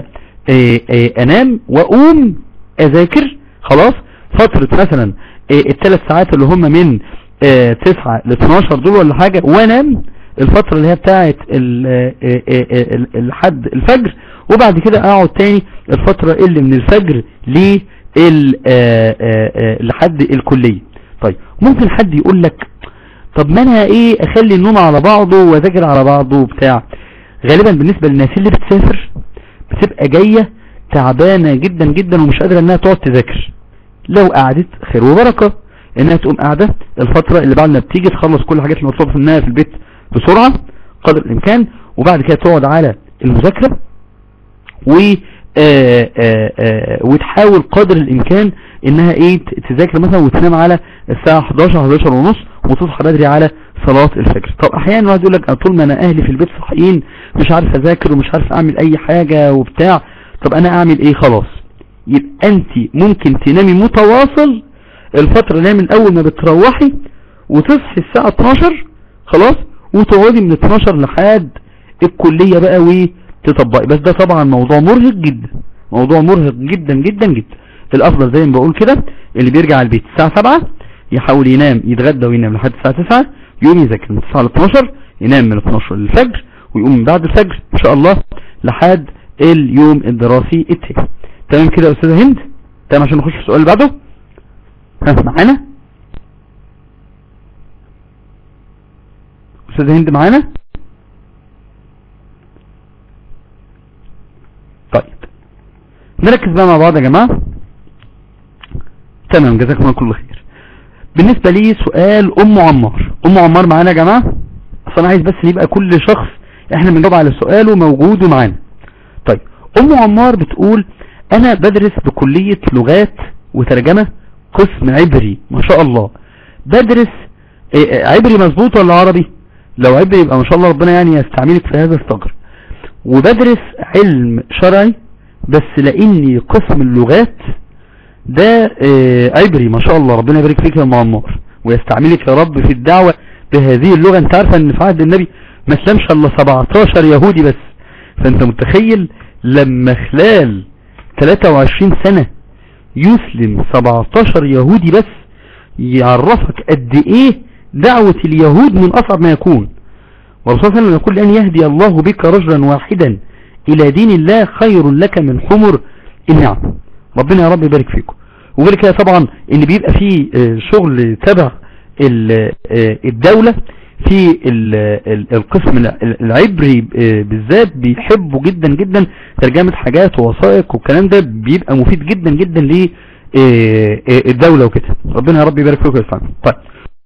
[SPEAKER 1] وانام واقوم اذاكر خلاص فترة مثلا الثلاث ساعات اللي هم من 9 ل 12 دول ولا حاجة وانام الفترة اللي هي بتاعت لحد الفجر وبعد كده اقعد تاني الفترة اللي من الفجر ل لحد الكلية طيب ممكن حد يقول لك طب ما انا ايه اخلي النوم على بعضه واذاكر على بعضه وبتاع غالبا بالنسبة للناس اللي بتسافر بتبقى جاية تعبانة جدا جدا ومش قادرة انها تقعد تذاكر لو قعدت خير وبركة انها تقوم قاعدة الفترة اللي بعد ما بتيجي تخلص كل الحاجات اللي مطلوبة منها في البيت بسرعة قدر الامكان وبعد كده تقعد على المذاكرة و آه، آه، آه، وتحاول قدر الامكان انها ايه ت- تذاكر مثلا وتنام على الساعة 11 11 ونص وتصحى بدري على صلاة الفجر طب احيانا واحد يقول لك أنا طول ما انا اهلي في البيت صاحيين مش عارف اذاكر ومش عارف اعمل اي حاجة وبتاع طب انا اعمل ايه خلاص يبقى انت ممكن تنامي متواصل الفترة اللي هي من اول ما بتروحي وتصحي الساعة 12 خلاص وتقعدي من 12 لحد الكلية بقى وتطبقي بس ده طبعا موضوع مرهق جدا موضوع مرهق جدا جدا جدا الافضل زي ما بقول كده اللي بيرجع البيت الساعة 7 يحاول ينام يتغدى وينام لحد الساعة 9 يقوم يذاكر من 9 ل 12 ينام من 12 للفجر ويقوم من بعد الفجر ان شاء الله لحد اليوم الدراسي التاني تمام كده يا استاذة هند تمام عشان نخش في السؤال اللي بعده ها معانا استاذة هند معانا طيب نركز بقى مع بعض يا جماعة تمام جزاكم الله كل خير بالنسبة لي سؤال ام عمار ام عمار معانا يا جماعة اصلا انا عايز بس ان يبقى كل شخص احنا بنجاوب على سؤاله موجود ومعانا طيب ام عمار بتقول انا بدرس بكلية لغات وترجمة قسم عبري ما شاء الله بدرس إيه، إيه، عبري مظبوط ولا عربي لو عبري يبقى ما شاء الله ربنا يعني يستعملك في هذا الثغر وبدرس علم شرعي بس لاني قسم اللغات ده آه، عبري ما شاء الله ربنا يبارك فيك يا ام عمار ويستعملك يا رب في الدعوة بهذه اللغة انت عارفة ان في عهد النبي ما اسلمش الا 17 يهودي بس فانت متخيل لما خلال 23 سنة يسلم 17 يهودي بس يعرفك قد ايه دعوة اليهود من اصعب ما يكون والرسول صلى الله عليه وسلم يقول ان يهدي الله بك رجلا واحدا الى دين الله خير لك من حمر النعم ربنا يا رب يبارك فيكم وغير كده طبعا ان بيبقى فيه آه، شغل تبع ال- آه، الدولة في ال- ال- القسم الع- العبري آه، بالذات بيحبوا جدا جدا ترجمة حاجات ووثائق والكلام ده بيبقى مفيد جدا جدا للدولة وكده ربنا يا رب يبارك فيكم ويسعدكم طيب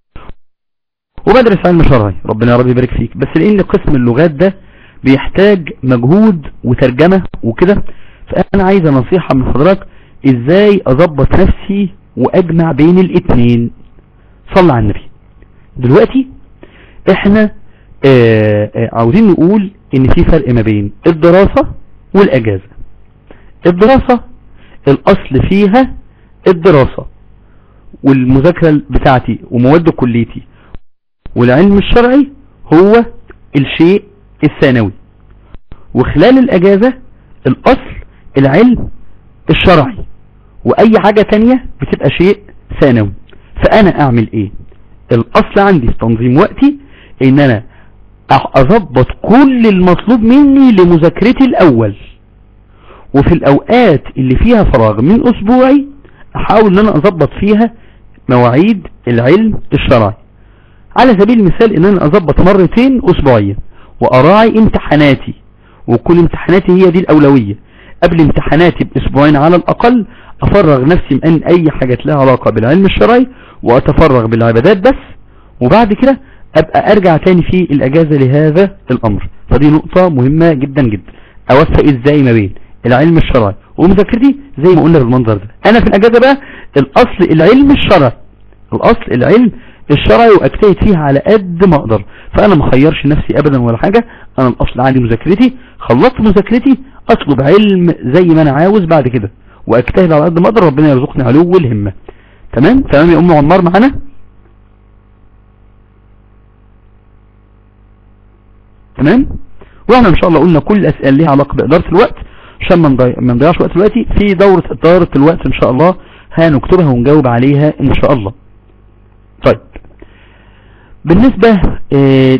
[SPEAKER 1] وبدرس علم شرعي ربنا يا رب يبارك فيك بس لان قسم اللغات ده بيحتاج مجهود وترجمة وكده فانا عايز نصيحة من حضرتك ازاي اضبط نفسي واجمع بين الاتنين صلى على النبي دلوقتي احنا آه آه عاوزين نقول ان في فرق ما بين الدراسة والاجازة الدراسة الاصل فيها الدراسة والمذاكرة بتاعتي ومواد كليتي والعلم الشرعي هو الشيء الثانوي وخلال الاجازة الاصل العلم الشرعي واي حاجة تانية بتبقى شيء ثانوي فانا اعمل ايه الاصل عندي في تنظيم وقتي ان انا أح- اضبط كل المطلوب مني لمذاكرتي الاول وفي الاوقات اللي فيها فراغ من اسبوعي احاول ان انا اضبط فيها مواعيد العلم الشرعي على سبيل المثال ان انا اضبط مرتين اسبوعيا واراعي امتحاناتي وكل امتحاناتي هي دي الاولوية قبل امتحاناتي باسبوعين على الاقل افرغ نفسي من اي حاجة لها علاقة بالعلم الشرعي واتفرغ بالعبادات بس وبعد كده ابقى ارجع تاني في الاجازة لهذا الامر فدي نقطة مهمة جدا جدا اوفق ازاي ما بين العلم الشرعي ومذاكرتي زي ما قلنا بالمنظر ده انا في الاجازة بقى الاصل العلم الشرعي الاصل العلم الشرعي واجتهد فيها على قد ما اقدر فانا ما خيرش نفسي ابدا ولا حاجة انا الاصل عندي مذاكرتي خلصت مذاكرتي اطلب علم زي ما انا عاوز بعد كده واجتهد على قد ما اقدر ربنا يرزقني علو الهمة تمام تمام يا ام عمار معانا تمام واحنا ان شاء الله قلنا كل الاسئله ليها علاقه باداره الوقت عشان ما نضيع- ما نضيعش وقت دلوقتي في دوره اداره الوقت ان شاء الله هنكتبها ونجاوب عليها ان شاء الله طيب بالنسبة آه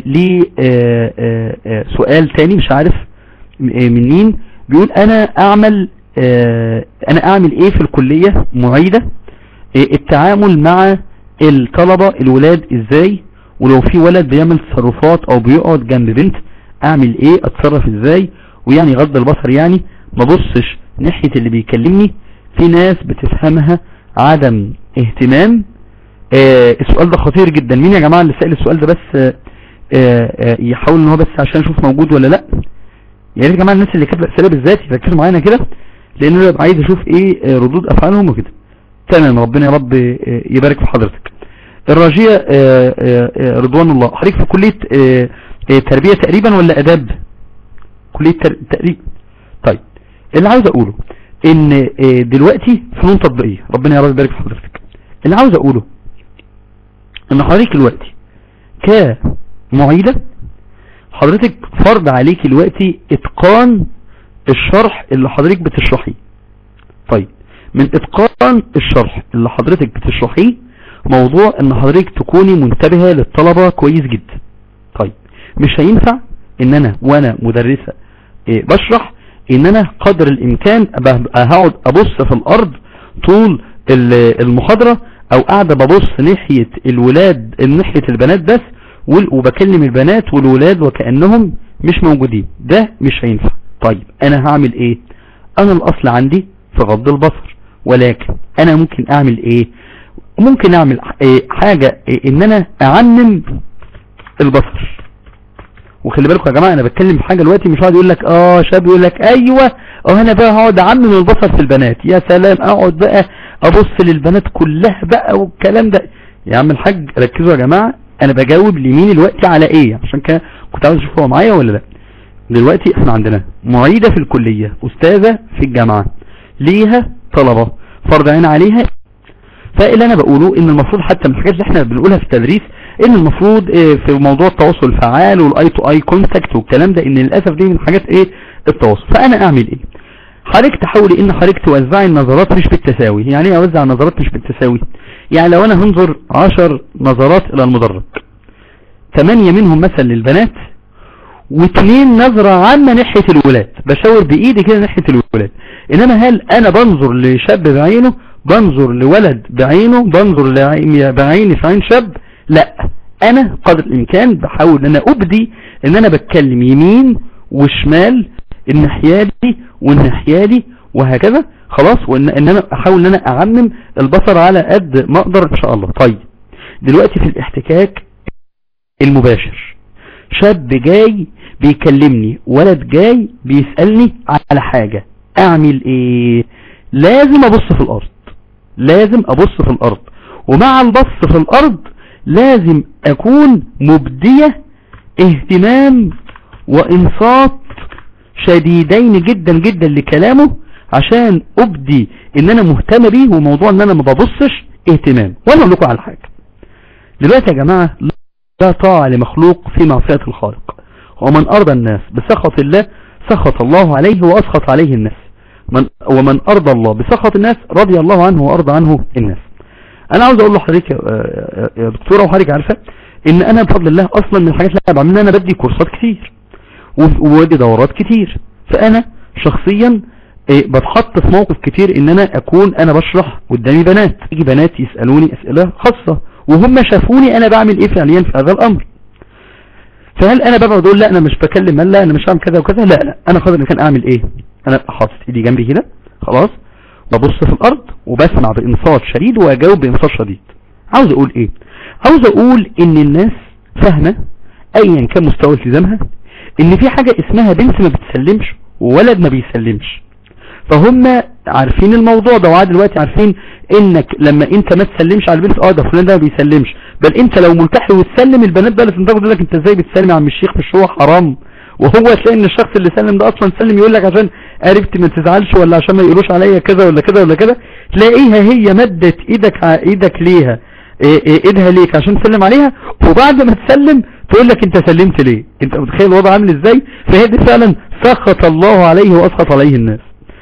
[SPEAKER 1] لسؤال تاني مش عارف م- آه، من مين بيقول انا اعمل آه انا اعمل ايه في الكلية معيدة آه التعامل مع الطلبة الولاد ازاي ولو في ولد بيعمل تصرفات او بيقعد جنب بنت اعمل ايه اتصرف ازاي ويعني غض البصر يعني ما بصش ناحية اللي بيكلمني في ناس بتفهمها عدم اهتمام آه السؤال ده خطير جدا مين يا جماعة اللي سأل السؤال ده بس آه آه، آه، يحاول ان هو بس عشان يشوف موجود ولا لا يا ريت يا جماعه الناس اللي كاتبه اسئله بالذات يركزوا معانا كده لان انا ببقى عايز اشوف ايه آه، ردود افعالهم وكده تمام ربنا يا رب آه، يبارك في حضرتك الراجيه آه، آه، آه، رضوان الله حضرتك في كليه آه، آه، تربيه تقريبا ولا اداب كليه تر- تقريبا طيب اللي عاوز اقوله ان آه، دلوقتي فنون تطبيقيه ربنا يا رب يبارك في حضرتك اللي عاوز اقوله ان حضرتك دلوقتي كمعيدة حضرتك فرض عليك دلوقتي اتقان الشرح اللي حضرتك بتشرحيه طيب من اتقان الشرح اللي حضرتك بتشرحيه موضوع ان حضرتك تكوني منتبهة للطلبة كويس جدا طيب مش هينفع ان انا وانا مدرسة إيه بشرح ان انا قدر الامكان أبقى هقعد ابص في الارض طول ال- المحاضرة او قاعدة ببص ناحية الولاد ناحية البنات بس وال- وبكلم البنات والولاد وكأنهم مش موجودين ده مش هينفع طيب انا هعمل ايه انا الاصل عندي في غض البصر ولكن انا ممكن اعمل ايه ممكن اعمل إيه حاجة إيه ان انا اعمم البصر وخلي بالكم يا جماعة انا بتكلم في حاجة دلوقتي مش قاعد يقول لك اه شاب يقول لك ايوه اه انا بقى هقعد اعمم البصر في البنات يا سلام اقعد بقى ابص للبنات كلها بقى والكلام ده يا عم الحاج ركزوا يا جماعة انا بجاوب لمين الوقت على ايه عشان كده كنت عاوز اشوف هو معايا ولا لا دلوقتي احنا عندنا معيدة في الكلية استاذة في الجامعة ليها طلبة فرض عين عليها فاللي انا بقوله ان المفروض حتى من الحاجات اللي احنا بنقولها في التدريس ان المفروض اه، في موضوع التواصل الفعال والاي تو اي كونتاكت والكلام ده ان للاسف دي من حاجات ايه التواصل فانا اعمل ايه حضرتك تحاولي ان حضرتك توزعي النظرات مش بالتساوي يعني ايه اوزع النظرات مش بالتساوي يعني لو انا هنظر عشر نظرات الى المدرج ثمانية منهم مثلا للبنات واثنين نظرة عامة ناحية الولاد بشاور بايدي كده ناحية الولاد انما هل انا بنظر لشاب بعينه بنظر لولد بعينه بنظر لعي- بعيني في عين شاب لا انا قدر الامكان بحاول ان انا ابدي ان انا بتكلم يمين وشمال الناحية دي والناحية دي وهكذا خلاص وان ان انا احاول ان انا اعمم البصر على قد ما اقدر ان شاء الله طيب دلوقتي في الاحتكاك المباشر شاب جاي بيكلمني ولد جاي بيسألني على حاجة اعمل ايه لازم ابص في الارض لازم ابص في الارض ومع البص في الارض لازم اكون مبدية اهتمام وانصات شديدين جدا جدا لكلامه عشان ابدي ان انا مهتم بيه وموضوع ان انا ما ببصش اهتمام وانا اقول لكم على حاجة دلوقتي يا جماعة لا طاعة لمخلوق في معصية الخالق ومن أرضى الناس بسخط الله سخط الله عليه وأسخط عليه الناس من ومن أرضى الله بسخط الناس رضي الله عنه وأرضى عنه الناس أنا عاوز أقول لحضرتك يا- يا يا دكتورة وحضرتك عارفة إن أنا بفضل الله أصلا من الحاجات اللي أنا بعملها أنا بدي كورسات كتير وف- وودي دورات كتير فأنا شخصيا إيه، بتحط في موقف كتير ان انا اكون انا بشرح قدامي بنات يجي بنات يسألوني اسئلة خاصة وهم شافوني انا بعمل ايه فعليا في هذا الامر فهل انا بقعد اقول لا انا مش بكلم من لا انا مش هعمل كذا وكذا لا لا انا قادر كان اعمل ايه انا أبقى حاطط ايدي جنبي كده خلاص ببص في الارض وبسمع بانصات شديد واجاوب بانصات شديد عاوز اقول ايه عاوز اقول ان الناس فاهمة ايا كان مستوى التزامها ان في حاجة اسمها بنت ما بتسلمش وولد ما بيسلمش فهم عارفين الموضوع ده وعاد دلوقتي عارفين انك لما انت ما تسلمش على البنت اه ده فلان ده ما بيسلمش بل انت لو ملتحي وتسلم البنات بقى اللي تنتقد يقول لك انت ازاي بتسلم يا عم الشيخ مش هو حرام وهو تلاقي ان الشخص اللي سلم ده اصلا سلم يقول لك عشان قربت ما تزعلش ولا عشان ما يقولوش عليا كذا ولا كذا ولا كذا تلاقيها هي مدت ايدك ع- ايدك ليها إيه إيه ايدها ليك عشان تسلم عليها وبعد ما تسلم تقول لك انت سلمت ليه انت متخيل الوضع عامل ازاي فهي دي فعلا سخط الله عليه واسخط عليه الناس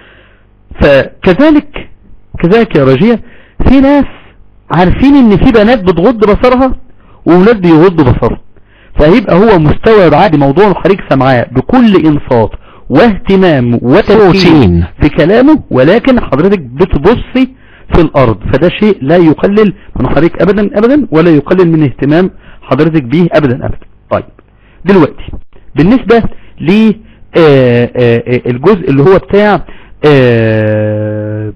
[SPEAKER 1] فكذلك كذلك يا رجية في ناس عارفين ان في بنات بتغض بصرها وولاد بيغضوا بصرهم فهيبقى هو مستوعب عادي موضوع الحريق سمعاه بكل انصات واهتمام وتركيز
[SPEAKER 2] روتين.
[SPEAKER 1] في كلامه ولكن حضرتك بتبصي في الارض فده شيء لا يقلل من حضرتك ابدا ابدا ولا يقلل من اهتمام حضرتك به ابدا ابدا طيب دلوقتي بالنسبة ل آه، آه، آه، الجزء اللي هو بتاع آه،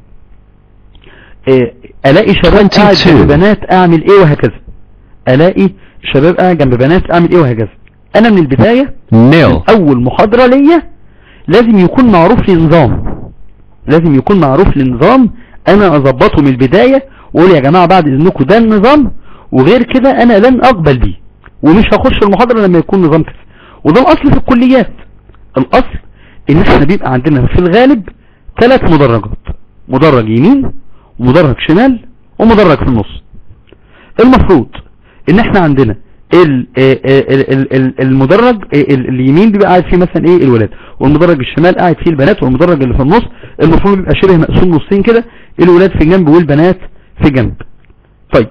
[SPEAKER 1] آه، الاقي شباب قاعد
[SPEAKER 2] 22.
[SPEAKER 1] جنب بنات اعمل ايه وهكذا الاقي شباب قاعد جنب بنات اعمل ايه وهكذا انا من البداية
[SPEAKER 2] nil,
[SPEAKER 1] اول محاضرة ليا لازم يكون معروف لي نظام لازم يكون معروف لي نظام انا اظبطه من البداية واقول يا جماعة بعد اذنكم ده النظام وغير كده انا لن اقبل بيه ومش هخش المحاضرة لما يكون نظام كده وده الاصل في الكليات الاصل ان احنا بيبقى عندنا في الغالب ثلاث مدرجات مدرج يمين ومدرج شمال ومدرج في النص المفروض ان احنا عندنا ال- ال- ال- ال- ال- المدرج ال- اليمين بيبقى قاعد فيه مثلا ايه الولاد والمدرج الشمال قاعد فيه البنات والمدرج اللي في النص المفروض بيبقى شبه مقسوم نصين كده الولاد في جنب والبنات في جنب طيب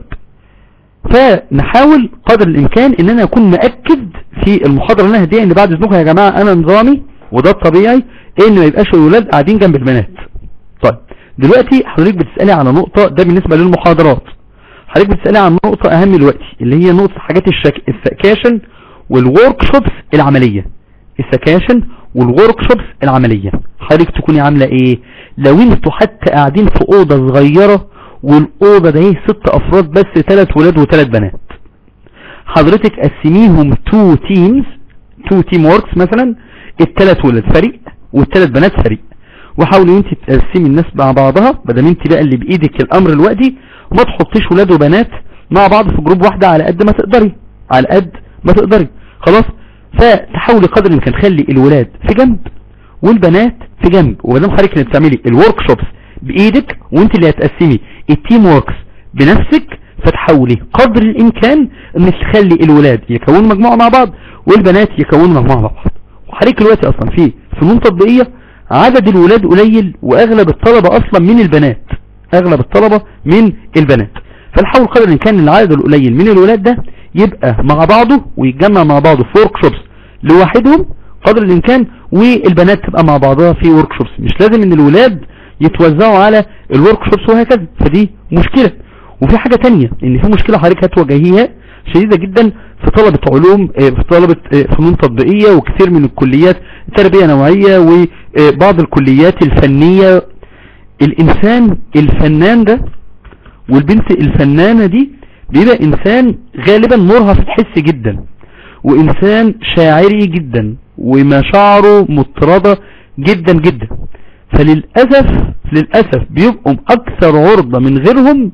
[SPEAKER 1] فنحاول قدر الامكان ان انا اكون مأكد في المحاضرة اللي انا هديها ان بعد اذنكم يا جماعة انا نظامي وده الطبيعي ان ما يبقاش الولاد قاعدين جنب البنات طيب دلوقتي حضرتك بتسألي على نقطة ده بالنسبة للمحاضرات حضرتك بتسألي عن نقطة اهم دلوقتي اللي هي نقطة حاجات الشك... السكاشن والورك شوبس العملية السكاشن والورك شوبس العملية حضرتك تكوني عاملة ايه لو انتوا حتى قاعدين في اوضة صغيرة والاوضة ده هي ست افراد بس ثلاث ولاد وثلاث بنات حضرتك قسميهم تو تيمز تو تيم وركس مثلا الثلاث ولاد فريق والثلاث بنات فريق وحاولي انت تقسمي الناس مع بعضها بدل انت بقى اللي بايدك الامر الوقتي وما تحطيش ولاد وبنات مع بعض في جروب واحدة على قد ما تقدري على قد ما تقدري خلاص فتحاولي قدر الامكان خلي الولاد في جنب والبنات في جنب ومادام حضرتك اللي بتعملي الورك شوبس بايدك وانت اللي هتقسمي التيم وركس بنفسك فتحاولي قدر الامكان انك تخلي الولاد يكونوا مجموعة مع بعض والبنات يكونوا مجموعة مع بعض وحضرتك دلوقتي اصلا في فنون تطبيقية عدد الولاد قليل واغلب الطلبة اصلا من البنات اغلب الطلبة من البنات فنحاول قدر الامكان العدد القليل من الولاد ده يبقى مع بعضه ويتجمع مع بعضه في ورك شوبس لوحدهم قدر الامكان والبنات تبقى مع بعضها في ورك شوبس مش لازم ان الولاد يتوزعوا على الورك شوبس وهكذا فدي مشكلة وفي حاجة تانية ان في مشكلة حضرتك هتواجهيها شديدة جدا في طلبة علوم آه، في طلبة آه، فنون تطبيقية وكثير من الكليات تربية نوعية وبعض الكليات الفنية الانسان الفنان ده والبنت الفنانة دي بيبقى انسان غالبا مرهف الحس جدا وانسان شاعري جدا ومشاعره مطردة جدا جدا فللأسف للأسف بيبقوا أكثر عرضة من غيرهم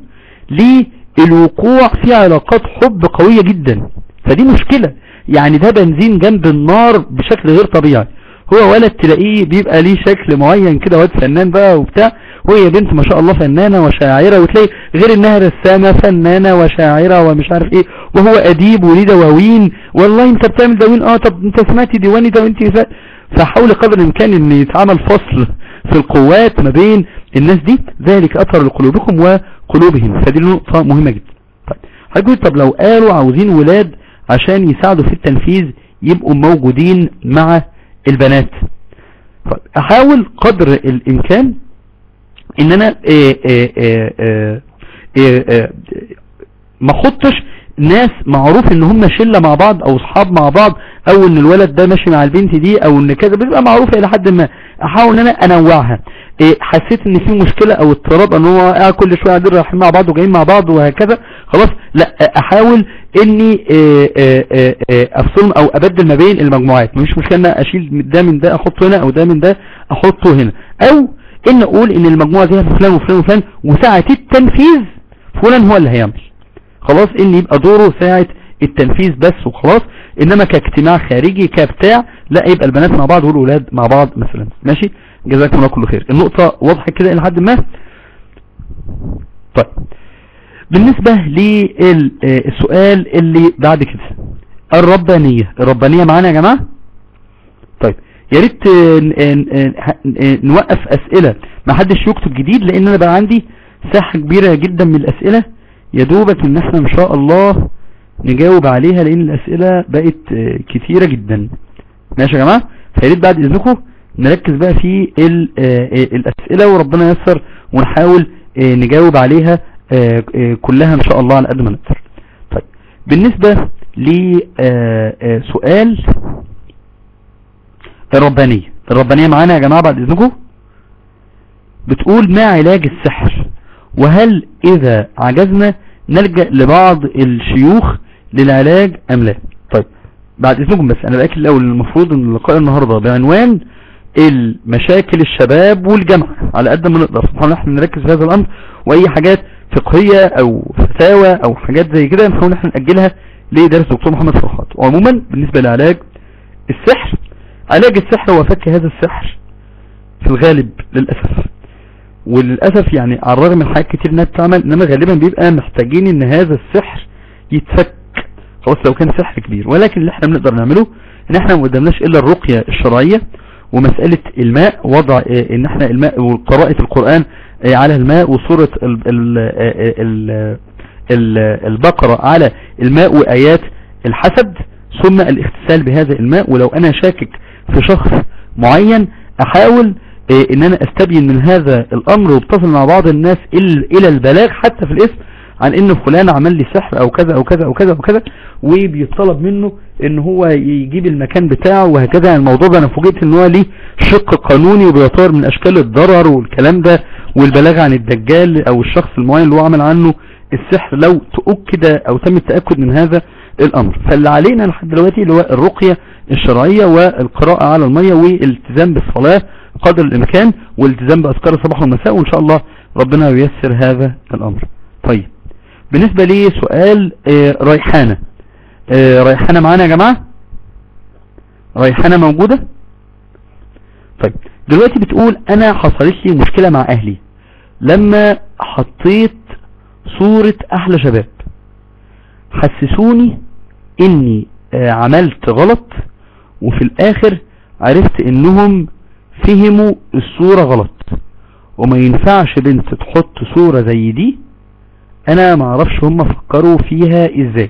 [SPEAKER 1] للوقوع في علاقات حب قوية جدا فدي مشكلة يعني ده بنزين جنب النار بشكل غير طبيعي هو ولد تلاقيه بيبقى ليه شكل معين كده واد فنان بقى وبتاع وهي بنت ما شاء الله فنانة وشاعرة وتلاقي غير انها رسامة فنانة وشاعرة ومش عارف ايه وهو اديب وليه دواوين والله انت بتعمل دواوين اه طب انت سمعتي ديواني ده وانت فا- فحاول قدر الامكان ان يتعمل فصل في القوات ما بين الناس دي ذلك اثر لقلوبكم وقلوبهم فدي نقطة مهمة جدا طيب هقول طب لو قالوا عاوزين ولاد عشان يساعدوا في التنفيذ يبقوا موجودين مع البنات طيب احاول قدر الامكان ان انا إيه إيه إيه إيه إيه إيه ما احطش ناس معروف ان هم شلة مع بعض او اصحاب مع بعض او ان الولد ده ماشي مع البنت دي او ان كذا بيبقى معروفة الى حد ما احاول ان انا انوعها إيه حسيت ان في مشكلة او اضطراب ان هو قاعد كل شوية قاعدين رايحين مع بعض وجايين مع بعض وهكذا خلاص لا احاول اني إيه إيه إيه إيه افصلهم او ابدل ما بين المجموعات مش مشكلة ان أنا اشيل ده من ده احطه هنا او ده من ده احطه هنا او ان اقول ان المجموعة دي فلان وفلان وفلان وساعة التنفيذ فلان هو اللي هيعمل خلاص ان يبقى دوره ساعة التنفيذ بس وخلاص انما كاجتماع خارجي كبتاع لا يبقى البنات مع بعض والولاد مع بعض مثلا ماشي جزاكم الله كل خير النقطة واضحة كده الى حد ما طيب بالنسبة للسؤال اللي بعد كده الربانية الربانية معانا يا جماعة طيب يا ريت آه، ن- ن- ن- نوقف اسئلة ما حدش يكتب جديد لان انا بقى عندي ساحة كبيرة جدا من الاسئلة يا دوبك ان احنا ان شاء الله نجاوب عليها لان الاسئلة بقت آه، كتيرة جدا ماشي يا جماعة فياريت بعد اذنكم نركز بقى في ال- آه، آه، الاسئلة وربنا ييسر ونحاول آه، نجاوب عليها آه، آه، كلها ان شاء الله على قد ما نقدر طيب بالنسبة لسؤال الربانية الربانية معانا يا جماعة بعد اذنكم بتقول ما علاج السحر وهل اذا عجزنا نلجأ لبعض الشيوخ للعلاج ام لا طيب بعد اذنكم بس انا باكد الاول المفروض ان اللقاء النهاردة بعنوان المشاكل الشباب والجامعة على قد ما نقدر نحاول احنا نركز في هذا الامر واي حاجات فقهية او فتاوى او حاجات زي كده نحاول احنا نأجلها لدرس دكتور محمد فرحات وعموما بالنسبة لعلاج السحر علاج السحر هو فك هذا السحر في الغالب للأسف وللأسف يعني على الرغم من حاجات كتير انها بتعمل انما غالبا بيبقى محتاجين ان هذا السحر يتفك خلاص لو كان سحر كبير ولكن اللي احنا بنقدر نعمله ان احنا ما قدمناش الا الرقية الشرعية ومسألة الماء وضع اه ان احنا الماء وقراءة القرآن اه على الماء وصورة ال ال ال ال البقرة على الماء وآيات الحسد ثم الاغتسال بهذا الماء ولو انا شاكك في شخص معين احاول اه ان انا استبين من هذا الامر وابتصل مع بعض الناس الى البلاغ حتى في الاسم عن ان فلان عمل لي سحر او كذا او كذا او كذا او كذا وبيطلب منه ان هو يجيب المكان بتاعه وهكذا الموضوع ده انا فوجئت ان هو ليه شق قانوني وبيطور من اشكال الضرر والكلام ده والبلاغ عن الدجال او الشخص المعين اللي هو عمل عنه السحر لو تؤكد او تم التأكد من هذا الامر فاللي علينا لحد دلوقتي اللي هو الرقية الشرعية والقراءة على المية والالتزام بالصلاة قدر الامكان والالتزام باذكار الصباح والمساء وان شاء الله ربنا ييسر هذا الامر طيب بالنسبة لي سؤال اه ريحانة اه ريحانة معانا يا جماعة ريحانة موجودة طيب دلوقتي بتقول انا حصلت لي مشكلة مع اهلي لما حطيت صورة احلى شباب حسسوني اني اه عملت غلط وفي الاخر عرفت انهم فهموا الصورة غلط وما ينفعش بنت تحط صورة زي دي انا ما اعرفش هم فكروا فيها ازاي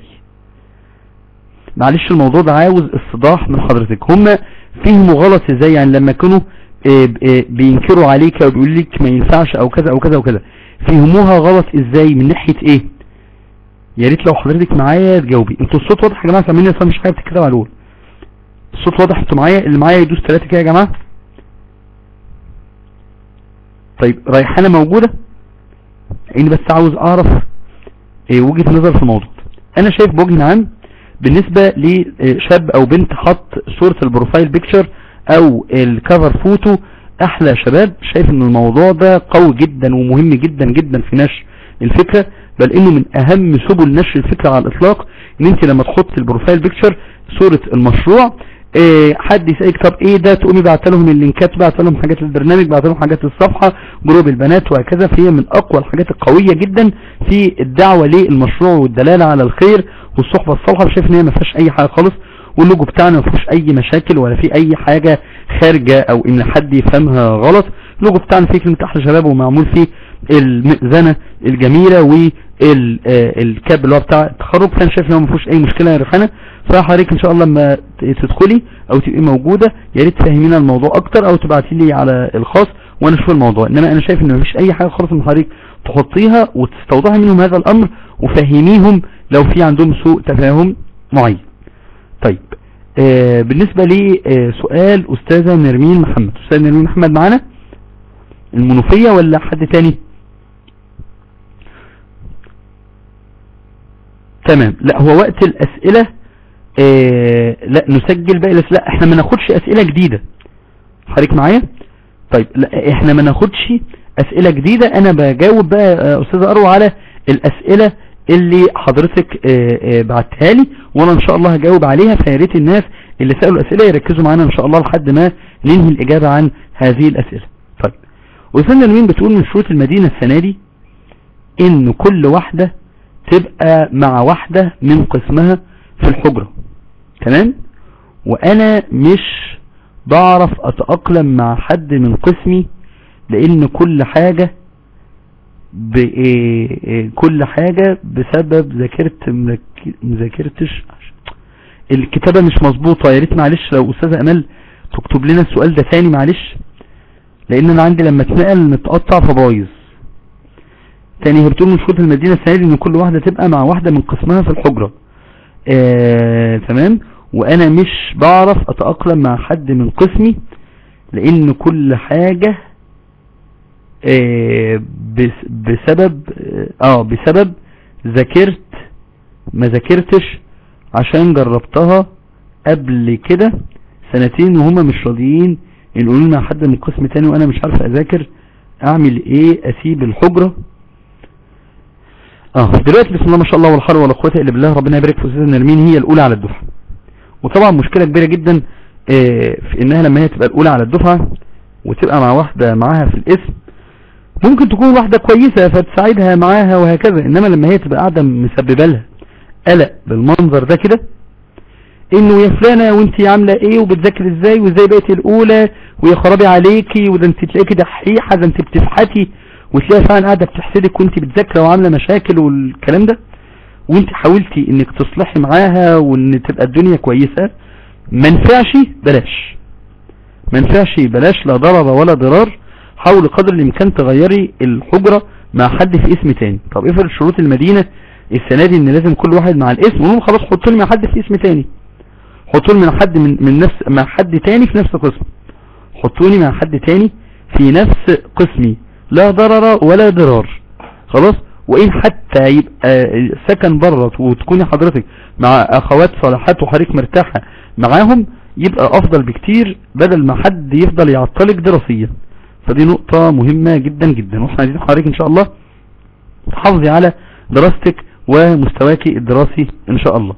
[SPEAKER 1] معلش الموضوع ده عاوز استضاح من حضرتك هم فهموا غلط ازاي يعني لما كانوا بينكروا عليك او بيقول لك ما ينفعش او كذا او كذا او كذا فهموها غلط ازاي من ناحية ايه يا ريت لو حضرتك معايا تجاوبي انتوا الصوت واضح يا جماعه سامعيني اصلا مش حاجه بتتكلم على الاول الصوت واضح انتوا معايا اللي معايا يدوس ثلاثه كده يا جماعه طيب ريحانه موجوده اني بس عاوز اعرف ايه وجهة نظر في الموضوع انا شايف بوجه عام بالنسبة لشاب او بنت حط صورة البروفايل بيكتشر او الكفر فوتو احلى شباب شايف ان الموضوع ده قوي جدا ومهم جدا جدا في نشر الفكرة بل انه من اهم سبل نشر الفكرة على الاطلاق ان انت لما تحط البروفايل بيكتشر صورة المشروع إيه حد يسألك طب ايه ده تقومي بعت لهم اللينكات بعت لهم حاجات البرنامج بعت لهم حاجات الصفحة جروب البنات وهكذا فهي من اقوى الحاجات القوية جدا في الدعوة للمشروع والدلالة على الخير والصحبة الصالحة شايف ان هي ما فيهاش اي حاجة خالص واللوجو بتاعنا ما فيهوش اي مشاكل ولا في اي حاجة خارجة او ان حد يفهمها غلط اللوجو بتاعنا فيه كلمة احلى شباب ومعمول فيه المئذنة الجميلة والكاب اللي هو بتاع التخرج فانا شايف ان هو ما فيهوش اي مشكلة يا ريحانة فحضرتك ان شاء الله لما تدخلي او تبقي موجودة يا ريت تفهمينا الموضوع اكتر او تبعتي لي على الخاص وانا اشوف الموضوع انما انا شايف ان مفيش اي حاجة خالص ان حضرتك تحطيها وتستوضحي منهم هذا الامر وفهميهم لو في عندهم سوء تفاهم معين طيب آه بالنسبة لي آه سؤال استاذة نرمين محمد استاذة نرمين محمد معانا المنوفية ولا حد تاني تمام لا هو وقت الاسئلة آه لا نسجل باقي الاسئلة لا احنا ما ناخدش اسئلة جديدة حضرتك معايا طيب لا احنا ما ناخدش اسئلة جديدة انا بجاوب بقى استاذة اروى على الاسئلة اللي حضرتك بعتها لي وانا ان شاء الله هجاوب عليها فياريت الناس اللي سألوا اسئلة يركزوا معانا ان شاء الله لحد ما ننهي الاجابة عن هذه الاسئلة طيب وصلنا لمين بتقول من شروط المدينة السنة دي ان كل واحدة تبقى مع واحدة من قسمها في الحجرة تمام وانا مش بعرف اتأقلم مع حد من قسمي لان كل حاجة كل حاجة بسبب ذاكرت مذاكرتش الكتابة مش مظبوطة يا ريت معلش لو استاذة امال تكتب لنا السؤال ده تاني معلش لان انا عندي لما اتنقل متقطع فبايظ تاني هي بتقول من شروط المدينة السنة ان كل واحدة تبقى مع واحدة من قسمها في الحجرة آه تمام وانا مش بعرف اتأقلم مع حد من قسمي لان كل حاجة آه بسبب اه بسبب ذاكرت ما ذاكرتش عشان جربتها قبل كده سنتين وهم مش راضيين يقولوا لنا حد من قسم تاني وانا مش عارف اذاكر اعمل ايه اسيب الحجرة اه دلوقتي بسم الله ما شاء الله ولا حول ولا قوه الا بالله ربنا يبارك في استاذه نرمين هي الاولى على الدفعه وطبعا مشكله كبيره جدا آه، في انها لما هي تبقى الاولى على الدفعه وتبقى مع واحده معاها في الاسم ممكن تكون واحده كويسه فتساعدها معاها وهكذا انما لما هي تبقى قاعده مسببه لها قلق بالمنظر ده كده انه يا فلانة وانت عاملة ايه وبتذاكر ازاي وازاي بقيتي الاولى ويا خرابي عليكي وده انت تلاقيكي دحيحة ده انت بتفحتي وتلاقي فعلا قاعدة بتحسدك وانت بتذاكري وعاملة مشاكل والكلام ده وانت حاولتي انك تصلحي معاها وان تبقى الدنيا كويسة ما نفعش بلاش ما نفعش بلاش لا ضرر ولا ضرار حاول قدر الامكان تغيري الحجرة مع حد في اسم تاني طب افرض شروط المدينة السنة دي ان لازم كل واحد مع الاسم ونقول خلاص حطوا لي مع حد في اسم تاني حطوا لي مع حد من, من نفس مع حد تاني في نفس قسم حطوني مع حد تاني في نفس قسمي لا ضرر ولا ضرار خلاص وان حتى يبقى سكن بره وتكوني حضرتك مع اخوات صالحات وحضرتك مرتاحة معاهم يبقى افضل بكتير بدل ما حد يفضل يعطلك دراسيا فدي نقطة مهمة جدا جدا واحنا عايزين حضرتك ان شاء الله تحافظي على دراستك ومستواك الدراسي ان شاء الله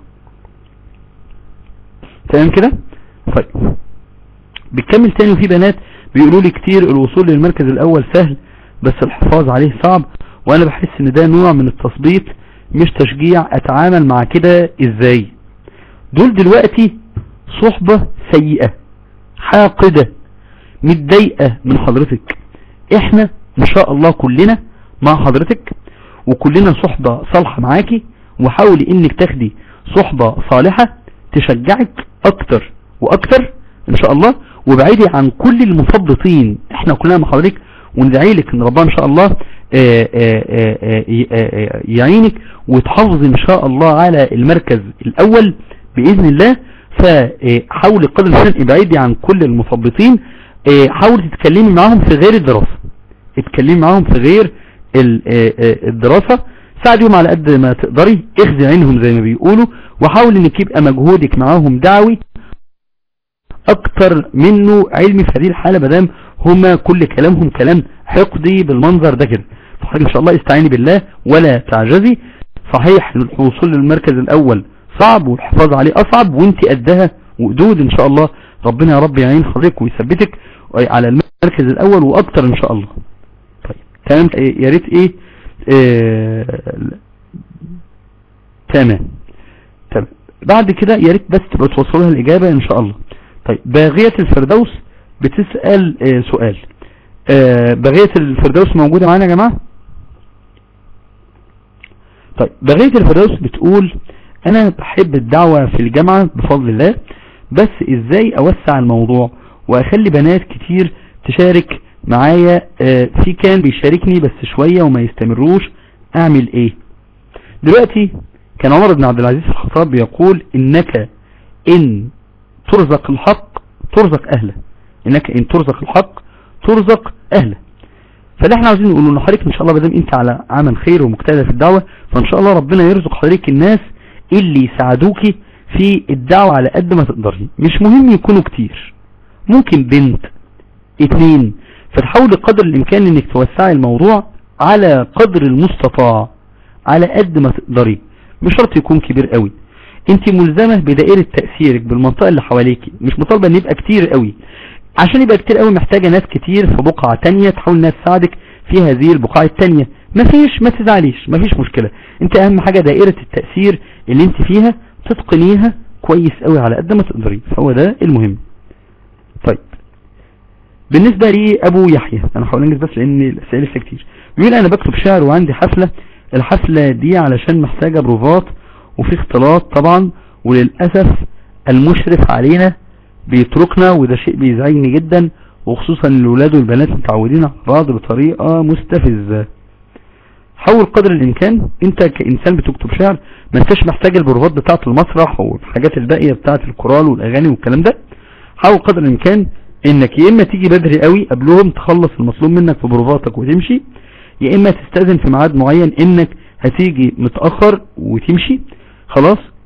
[SPEAKER 1] تمام كده طيب بتكمل تاني وفي بنات بيقولوا لي كتير الوصول للمركز الاول سهل بس الحفاظ عليه صعب وانا بحس ان ده نوع من التثبيط مش تشجيع اتعامل مع كده ازاي دول دلوقتي صحبة سيئة حاقدة متضايقة من حضرتك احنا ان شاء الله كلنا مع حضرتك وكلنا صحبة صالحة معاكي وحاولي انك تاخدي صحبة صالحة تشجعك اكتر واكتر ان شاء الله وابعدي عن كل المثبطين احنا كلنا مع حضرتك وندعي لك ان ربنا ان شاء الله آآ آآ آآ يعينك وتحافظ ان شاء الله على المركز الاول باذن الله فحاولي قدر الامكان ابعدي عن كل المثبطين حاولي تتكلمي معاهم في غير الدراسة اتكلمي معاهم في غير الدراسة ساعديهم على قد ما تقدري اخذي عينهم زي ما بيقولوا وحاول انك يبقى مجهودك معاهم دعوي اكتر منه علمي في هذه الحالة مدام هما كل كلامهم كلام حقدي بالمنظر ده كده فحضرتك ان شاء الله استعيني بالله ولا تعجزي صحيح الوصول للمركز الاول صعب والحفاظ عليه اصعب وانت قدها وقدود ان شاء الله ربنا يا رب يعين حضرتك ويثبتك على المركز الاول واكتر ان شاء الله طيب تمام يا ريت ايه آه تمام تمام بعد كده يا ريت بس تبقى توصلها الاجابة ان شاء الله طيب باغية الفردوس بتسأل آه سؤال آه باغية الفردوس موجودة معانا يا جماعة طيب باغية الفردوس بتقول انا بحب الدعوة في الجامعة بفضل الله بس ازاي اوسع الموضوع واخلي بنات كتير تشارك معايا آه في كان بيشاركني بس شوية وما يستمروش اعمل ايه دلوقتي كان عمر بن عبد العزيز الخطاب بيقول انك ان ترزق الحق ترزق اهله انك ان ترزق الحق ترزق اهله فاللي احنا عاوزين نقوله ان حضرتك ان شاء الله بدل انت على عمل خير ومجتهده في الدعوة فان شاء الله ربنا يرزق حضرتك الناس اللي يساعدوكي في الدعوة على قد ما تقدري مش مهم يكونوا كتير ممكن بنت اتنين فتحاولي قدر الامكان انك توسعي الموضوع على قدر المستطاع على قد ما تقدري مش شرط يكون كبير قوي انت ملزمة بدائرة تأثيرك بالمنطقة اللي حواليكي مش مطالبة ان يبقى كتير قوي عشان يبقى كتير قوي محتاجة ناس كتير في بقعة تانية تحاول انها تساعدك في هذه البقعة التانية مفيش ما تزعليش مفيش مشكلة انت اهم حاجة دائرة التأثير اللي انت فيها تتقنيها كويس قوي على قد ما تقدري فهو ده المهم طيب بالنسبة لي ابو يحيى انا هحاول انجز بس لان الاسئله لسه كتير بيقول انا بكتب شعر وعندي حفلة الحفلة دي علشان محتاجة بروفات وفي اختلاط طبعا وللأسف المشرف علينا بيتركنا وده شيء بيزعجني جدا وخصوصا الولاد والبنات متعودين على بعض بطريقة مستفزة حاول قدر الامكان انت كانسان بتكتب شعر ما انتش محتاج البروفات بتاعة المسرح والحاجات الباقية بتاعة الكورال والاغاني والكلام ده حاول قدر الامكان انك يا اما تيجي بدري قوي قبلهم تخلص المطلوب منك في بروفاتك وتمشي يا اما تستأذن في ميعاد معين انك هتيجي متأخر وتمشي خلاص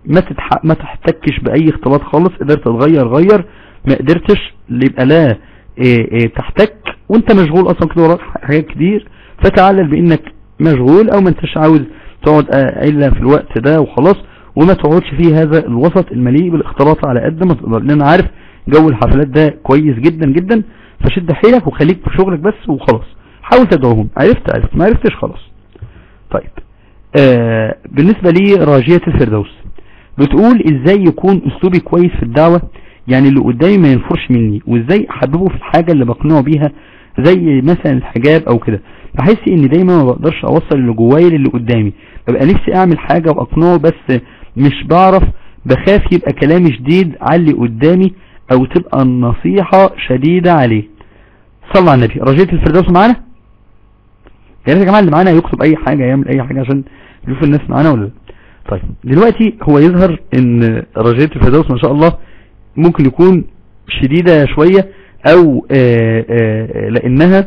[SPEAKER 1] ما تتح... ما تحتكش باي اختلاط خالص قدرت تغير غير ما قدرتش يبقى لا إيه إيه تحتك وانت مشغول اصلا كده وراك حاجات كتير فتعلل بانك مشغول او ما انتش عاوز تقعد الا في الوقت ده وخلاص وما تقعدش في هذا الوسط المليء بالاختلاط على قد ما تقدر لان انا عارف جو الحفلات ده كويس جدا جدا فشد حيلك وخليك في شغلك بس وخلاص حاول تدعوهم عرفت عرفت ما عرفتش خلاص طيب آه بالنسبة لي راجية الفردوس بتقول ازاي يكون اسلوبي كويس في الدعوة يعني اللي قدامي ما ينفرش مني وازاي احببه في الحاجة اللي بقنعه بيها زي مثلا الحجاب او كده بحس ان دايما ما بقدرش اوصل اللي جوايا للي قدامي ببقى نفسي اعمل حاجة واقنعه بس مش بعرف بخاف يبقى كلامي شديد على اللي قدامي او تبقى النصيحة شديدة عليه صلى على النبي رجية الفردوس معانا يا ريت يا جماعة اللي معانا يكتب اي حاجة يعمل اي حاجة عشان يشوف الناس معانا ولا لا طيب دلوقتي هو يظهر ان رجية الفردوس ما شاء الله ممكن يكون شديدة شوية او آآ آآ لانها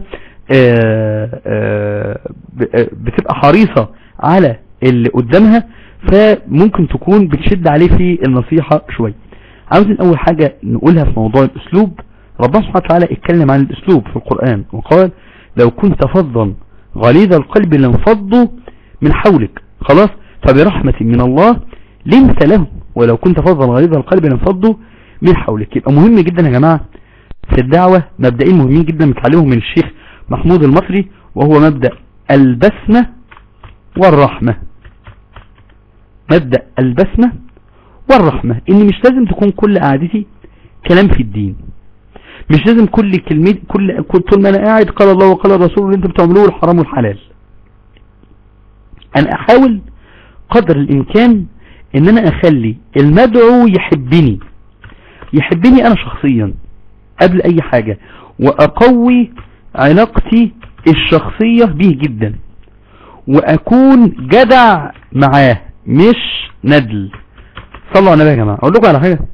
[SPEAKER 1] آآ بتبقى حريصة على اللي قدامها فممكن تكون بتشد عليه في النصيحة شوية عاوزين اول حاجة نقولها في موضوع الاسلوب ربنا سبحانه وتعالى اتكلم عن الاسلوب في القرآن وقال لو كنت فظا غليظ القلب لانفضوا من حولك خلاص فبرحمة من الله لنت له ولو كنت فظا غليظ القلب لانفضوا من حولك يبقى مهم جدا يا جماعة في الدعوة مبدئين مهمين جدا متعلمهم من الشيخ محمود المصري وهو مبدأ البسمة والرحمة مبدأ البسمة والرحمة ان مش لازم تكون كل قعدتي كلام في الدين مش لازم كل كلمة كل طول ما انا قاعد قال الله وقال الرسول اللي انتم بتعملوه الحرام والحلال انا احاول قدر الامكان ان انا اخلي المدعو يحبني يحبني انا شخصيا قبل اي حاجة واقوي علاقتي الشخصية به جدا واكون جدع معاه مش ندل صلوا على النبي يا جماعة اقول لكم على حاجة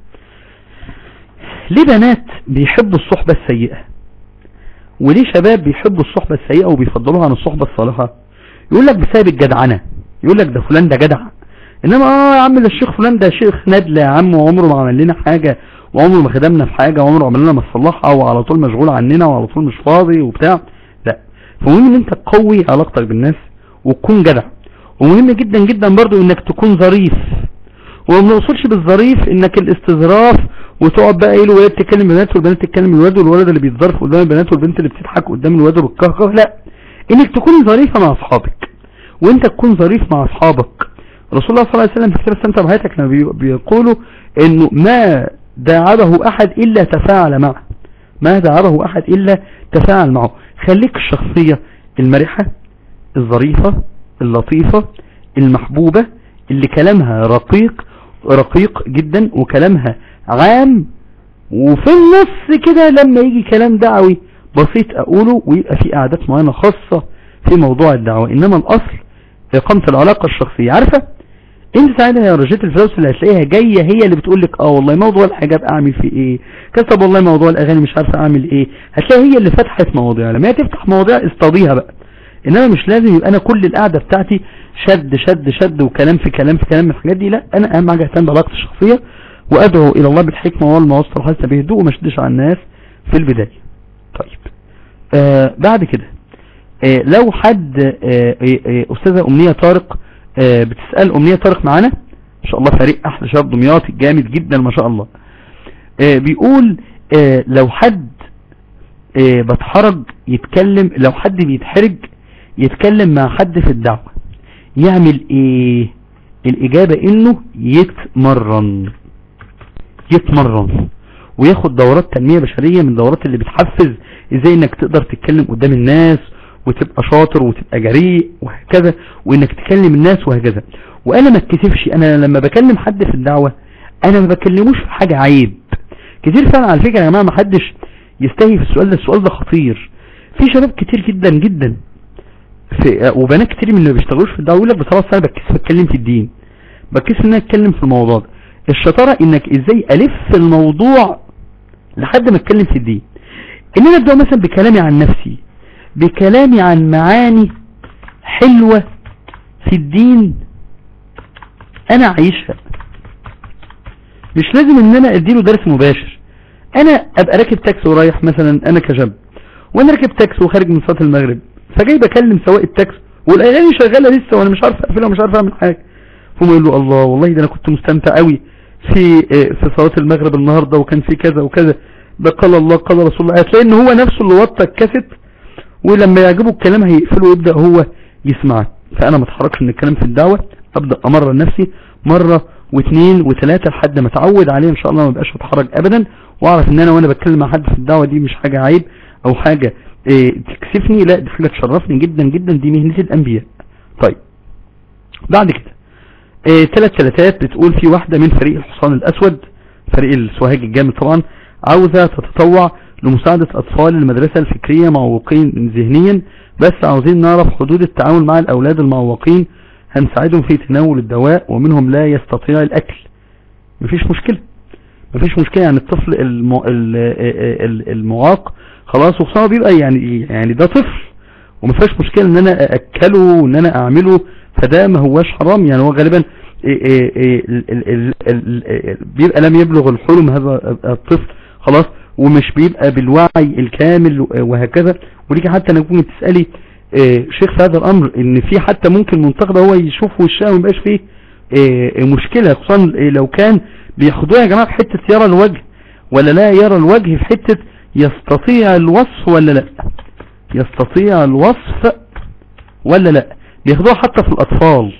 [SPEAKER 1] ليه بنات بيحبوا الصحبة السيئة وليه شباب بيحبوا الصحبة السيئة وبيفضلوها عن الصحبة الصالحة يقول لك بسبب الجدعنة يقول لك ده فلان ده جدع انما اه يا عم ده الشيخ فلان ده شيخ ندل يا عم وعمره ما عمل لنا حاجة وعمره ما خدمنا في حاجة وعمره عمل لنا مصلحة وعلى طول مشغول عننا وعلى طول مش فاضي وبتاع لا فمهم ان انت تقوي علاقتك بالناس وتكون جدع ومهم جدا جدا برضو انك تكون ظريف وما بنوصلش بالظريف انك الاستظراف وتقعد بقى ايه الولاد تتكلم بنات والبنات تتكلم الولاد والولد اللي بيتظرف قدام البنات والبنت اللي بتضحك قدام الولاد وبتكهكه لا انك تكون ظريفة مع اصحابك وانت تكون ظريف مع اصحابك رسول الله صلى الله عليه وسلم في كتاب استمتع بحياتك لما بيقولوا انه ما داعبه احد الا تفاعل معه ما داعبه احد الا تفاعل معه خليك الشخصية المرحة الظريفة اللطيفة المحبوبة اللي كلامها رقيق رقيق جدا وكلامها عام وفي النص كده لما يجي كلام دعوي بسيط اقوله ويبقى في قعدات معينة خاصة في موضوع الدعوة انما الاصل اقامة العلاقة الشخصية عارفة انت ساعتها يا رجيت الفلوس اللي هتلاقيها جاية هي اللي بتقول لك اه والله موضوع الحجاب اعمل فيه ايه كتب والله موضوع الاغاني مش عارفة اعمل ايه هتلاقي هي اللي فتحت مواضيع لما هي تفتح مواضيع استضيها بقى انما مش لازم يبقى انا كل القعدة بتاعتي شد شد شد وكلام في كلام في كلام من الحاجات دي لا انا اهم حاجة اهتم بعلاقتي الشخصية وادعو الى الله بالحكمة والمواصفة الحسنة بهدوء وما اشدش على الناس في البداية طيب آه بعد كده آه لو حد آه آه استاذة امنية طارق آه بتسأل امنية طارق معانا ان شاء الله فريق احلى شباب دمياطي جامد جدا ما شاء الله آه بيقول آه لو حد آه بتحرج يتكلم لو حد بيتحرج يتكلم مع حد في الدعوة يعمل ايه الاجابة انه يتمرن يتمرن وياخد دورات تنمية بشرية من دورات اللي بتحفز ازاي انك تقدر تتكلم قدام الناس وتبقى شاطر وتبقى جريء وهكذا وانك تكلم الناس وهكذا وانا ما اتكسفش انا لما بكلم حد في الدعوة انا ما بكلموش في حاجة عيب كتير فعلا على فكرة يا جماعة ما حدش يستهي في السؤال ده السؤال ده خطير في شباب كتير جدا جدا في وبنات كتير من اللي ما بيشتغلوش في الدعوة يقول لك بصراحة انا بتكسف اتكلم في الدين بتكسف ان انا اتكلم في الموضوع ده الشطارة انك ازاي الف الموضوع لحد ما اتكلم في الدين ان انا ابدأ مثلا بكلامي عن نفسي بكلامي عن معاني حلوة في الدين انا عايشها مش لازم ان انا اديله درس مباشر انا ابقى راكب تاكسي ورايح مثلا انا كشاب وانا راكب تاكسي وخارج من صلاه المغرب فجاي بكلم سواق التاكسي والاغاني شغاله لسه وانا مش عارف اقفلها ومش عارف اعمل حاجه فهم يقول له الله والله ده انا كنت مستمتع قوي في في صلاه المغرب النهارده وكان في كذا وكذا ده قال الله قال رسول الله هتلاقي ان هو نفسه اللي وطى الكاسيت ولما يعجبه الكلام هيقفله ويبدا هو يسمعك فانا ما اتحركش من الكلام في الدعوه ابدا امرن نفسي مره واثنين وثلاثه لحد ما اتعود عليه ان شاء الله ما بقاش اتحرج ابدا واعرف ان انا وانا بتكلم مع حد في الدعوه دي مش حاجه عيب او حاجه إيه تكسفني لا دي حاجه تشرفني جدا جدا دي مهنه الانبياء طيب بعد كده إيه ثلاث ثلاثات بتقول في واحده من فريق الحصان الاسود فريق السوهاج الجامد طبعا عاوزه تتطوع لمساعدة أطفال المدرسة الفكرية معوقين ذهنيا بس عاوزين نعرف حدود التعامل مع الأولاد المعوقين هنساعدهم في تناول الدواء ومنهم لا يستطيع الأكل مفيش مشكلة مفيش مشكلة يعني الطفل المعاق خلاص وخصوصا بيبقى يعني يعني ده طفل ومفيش مشكلة ان انا اكله وان انا اعمله فده ما هواش حرام يعني هو غالبا بيبقى لم يبلغ الحلم هذا الطفل خلاص ومش بيبقى بالوعي الكامل وهكذا وليك حتى انا ممكن تسألي شيخ في هذا الامر ان في حتى ممكن منتقد هو يشوف وشها ومبقاش فيه مشكلة خصوصا لو كان بياخدوها يا جماعة في حتة يرى الوجه ولا لا يرى الوجه في حتة يستطيع الوصف ولا لا يستطيع الوصف ولا لا بياخدوها حتى في الاطفال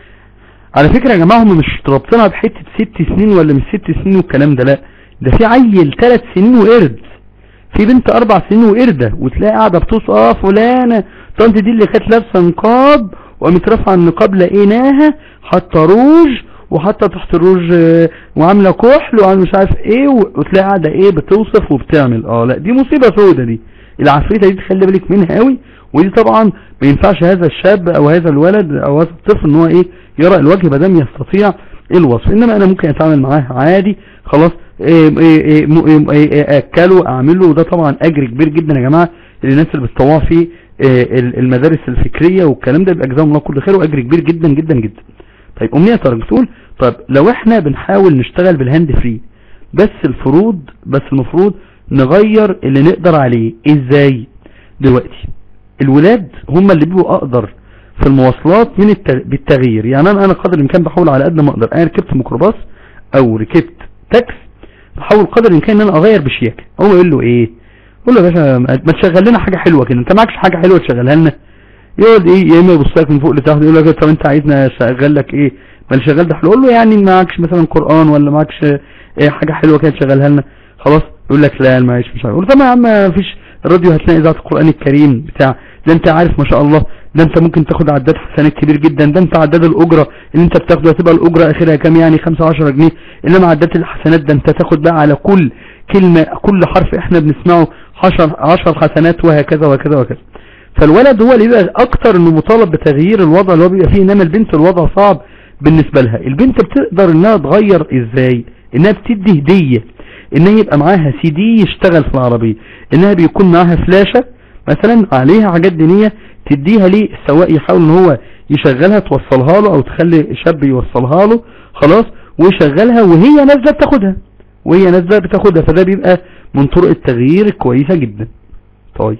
[SPEAKER 1] على فكرة يا جماعة هم مش رابطينها بحتة ست سنين ولا مش ست سنين والكلام ده لا ده في عيل ثلاث سنين وقرد في بنت اربع سنين وقردة وتلاقي قاعدة بتوص اه فلانة طنط دي اللي كانت لابسة نقاب وقامت رافعة النقاب لقيناها حاطة روج وحاطة تحت الروج وعاملة كحل وعاملة مش عارف ايه وتلاقي قاعدة ايه بتوصف وبتعمل اه لا دي مصيبة سودة دي العفريتة دي تخلي بالك منها قوي ودي طبعا ما ينفعش هذا الشاب او هذا الولد او هذا الطفل ان هو ايه يرى الوجه بدم يستطيع الوصف انما انا ممكن اتعامل معاه عادي خلاص إيه إيه إيه إيه اكله اعمله وده طبعا اجر كبير جدا يا جماعة للناس اللي بتطوع في المدارس الفكرية والكلام ده بيبقى جزاهم الله كل خير واجر كبير جدا جدا جدا طيب امنية طارق بتقول طيب لو احنا بنحاول نشتغل بالهاند فري بس الفروض بس المفروض نغير اللي نقدر عليه ازاي دلوقتي الولاد هم اللي بيبقوا اقدر في المواصلات من بالتغيير يعني انا انا قدر الامكان بحاول على قد ما اقدر انا ركبت ميكروباص او ركبت تاكس بحاول قدر الامكان ان انا اغير بشياكه هو يقول له ايه يقول له يا باشا ما تشغل لنا حاجه حلوه كده انت معكش حاجه حلوه تشغلها لنا يقعد ايه يا اما يبص لك من فوق لتحت يقول لك طب انت عايزنا اشغل لك ايه ما الشغال ده حلو يقول له يعني معكش مثلا قران ولا معكش ايه حاجه حلوه كده تشغلها لنا خلاص يقول لك لا معيش مش عارف يقول له طب يا عم ما فيش الراديو هتلاقي اذاعه القران الكريم بتاع ده انت عارف ما شاء الله ده انت ممكن تاخد عداد حسنات كبير جدا ده انت عداد الاجره اللي انت بتاخده هتبقى الاجره اخرها كام يعني 15 جنيه انما عداد الحسنات ده انت تاخد بقى على كل كلمه كل حرف احنا بنسمعه 10 10 حسنات وهكذا وهكذا وهكذا فالولد هو اللي بيبقى اكتر انه مطالب بتغيير الوضع اللي هو بيبقى فيه انما البنت الوضع صعب بالنسبه لها البنت بتقدر انها تغير ازاي انها بتدي هديه انها يبقى معاها سي دي يشتغل في العربيه انها بيكون معاها فلاشه مثلا عليها حاجات دينيه تديها ليه السواق يحاول ان هو يشغلها توصلها له او تخلي شاب يوصلها له خلاص ويشغلها وهي نازله بتاخدها وهي نازله بتاخدها فده بيبقى من طرق التغيير الكويسه جدا طيب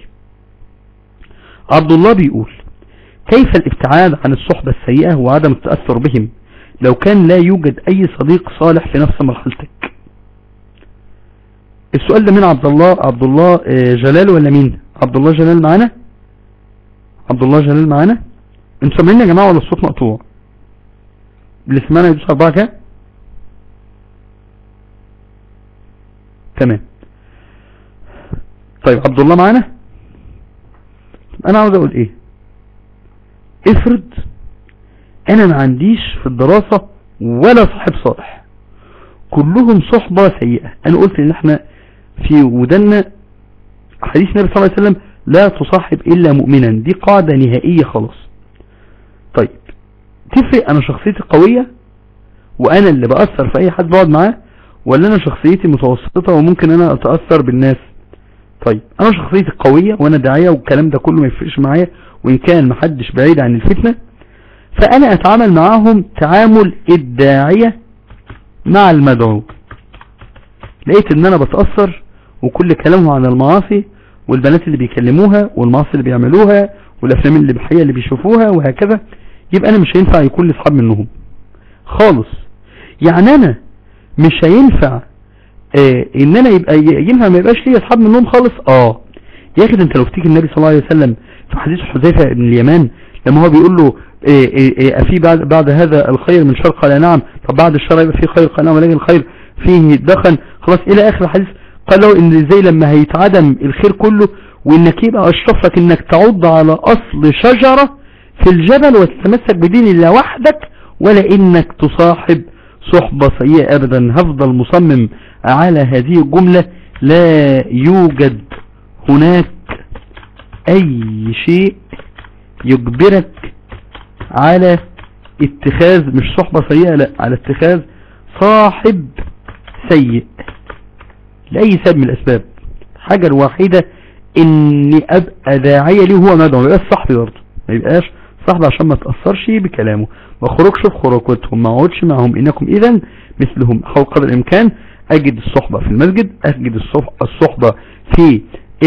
[SPEAKER 1] عبد الله بيقول كيف الابتعاد عن الصحبة السيئة وعدم التأثر بهم لو كان لا يوجد اي صديق صالح في نفس مرحلتك السؤال ده من عبد الله عبد الله جلال ولا مين عبد الله جلال معانا عبد الله جلال معانا انتوا سامعين يا جماعة ولا الصوت مقطوع اللي سمعنا يدوس اربعة كده تمام طيب عبد الله معانا انا عاوز اقول ايه افرض انا ما عنديش في الدراسة ولا صاحب صالح كلهم صحبة سيئة انا قلت ان احنا في ودنا حديث النبي صلى الله عليه وسلم لا تصاحب الا مؤمنا دي قاعدة نهائية خلاص طيب تفرق انا شخصيتي قوية وانا اللي بأثر في اي حد بقعد معاه ولا انا شخصيتي متوسطة وممكن انا اتأثر بالناس طيب انا شخصيتي قوية وانا داعية والكلام ده كله ما يفرقش معايا وان كان محدش بعيد عن الفتنة فانا اتعامل معاهم تعامل الداعية مع المدعو لقيت ان انا بتأثر وكل كلامهم عن المعاصي والبنات اللي بيكلموها والمعاصي اللي بيعملوها والافلام اللي بحقيقة اللي بيشوفوها وهكذا يبقى انا مش هينفع يكون لي اصحاب منهم خالص يعني انا مش هينفع آه ان انا يبقى ينفع ما يبقاش لي اصحاب منهم خالص اه يا اخي ده انت لو تفتكر النبي صلى الله عليه وسلم في حديث حذيفه بن اليمان لما هو بيقول له إيه إيه إيه افي بعد بعد هذا الخير من شر قال نعم طب بعد الشر يبقى فيه خير قال نعم ولكن الخير فيه دخن خلاص الى اخر الحديث قال له ان زي لما هيتعدم الخير كله وانك يبقى اشرف لك انك تعض على اصل شجرة في الجبل وتتمسك بدين الله وحدك ولا انك تصاحب صحبة سيئة ابدا هفضل مصمم على هذه الجملة لا يوجد هناك اي شيء يجبرك على اتخاذ مش صحبة سيئة لا على اتخاذ صاحب سيء لأي سبب من الأسباب الحاجة الوحيدة اني ابقى داعية ليه هو مدعو ما يبقاش صاحبي برضه ما يبقاش صاحبي عشان ما تأثرش بكلامه ما خرجش في خروجتهم ما اقعدش معهم انكم اذا مثلهم حول قدر الامكان اجد الصحبة في المسجد اجد الصحبة في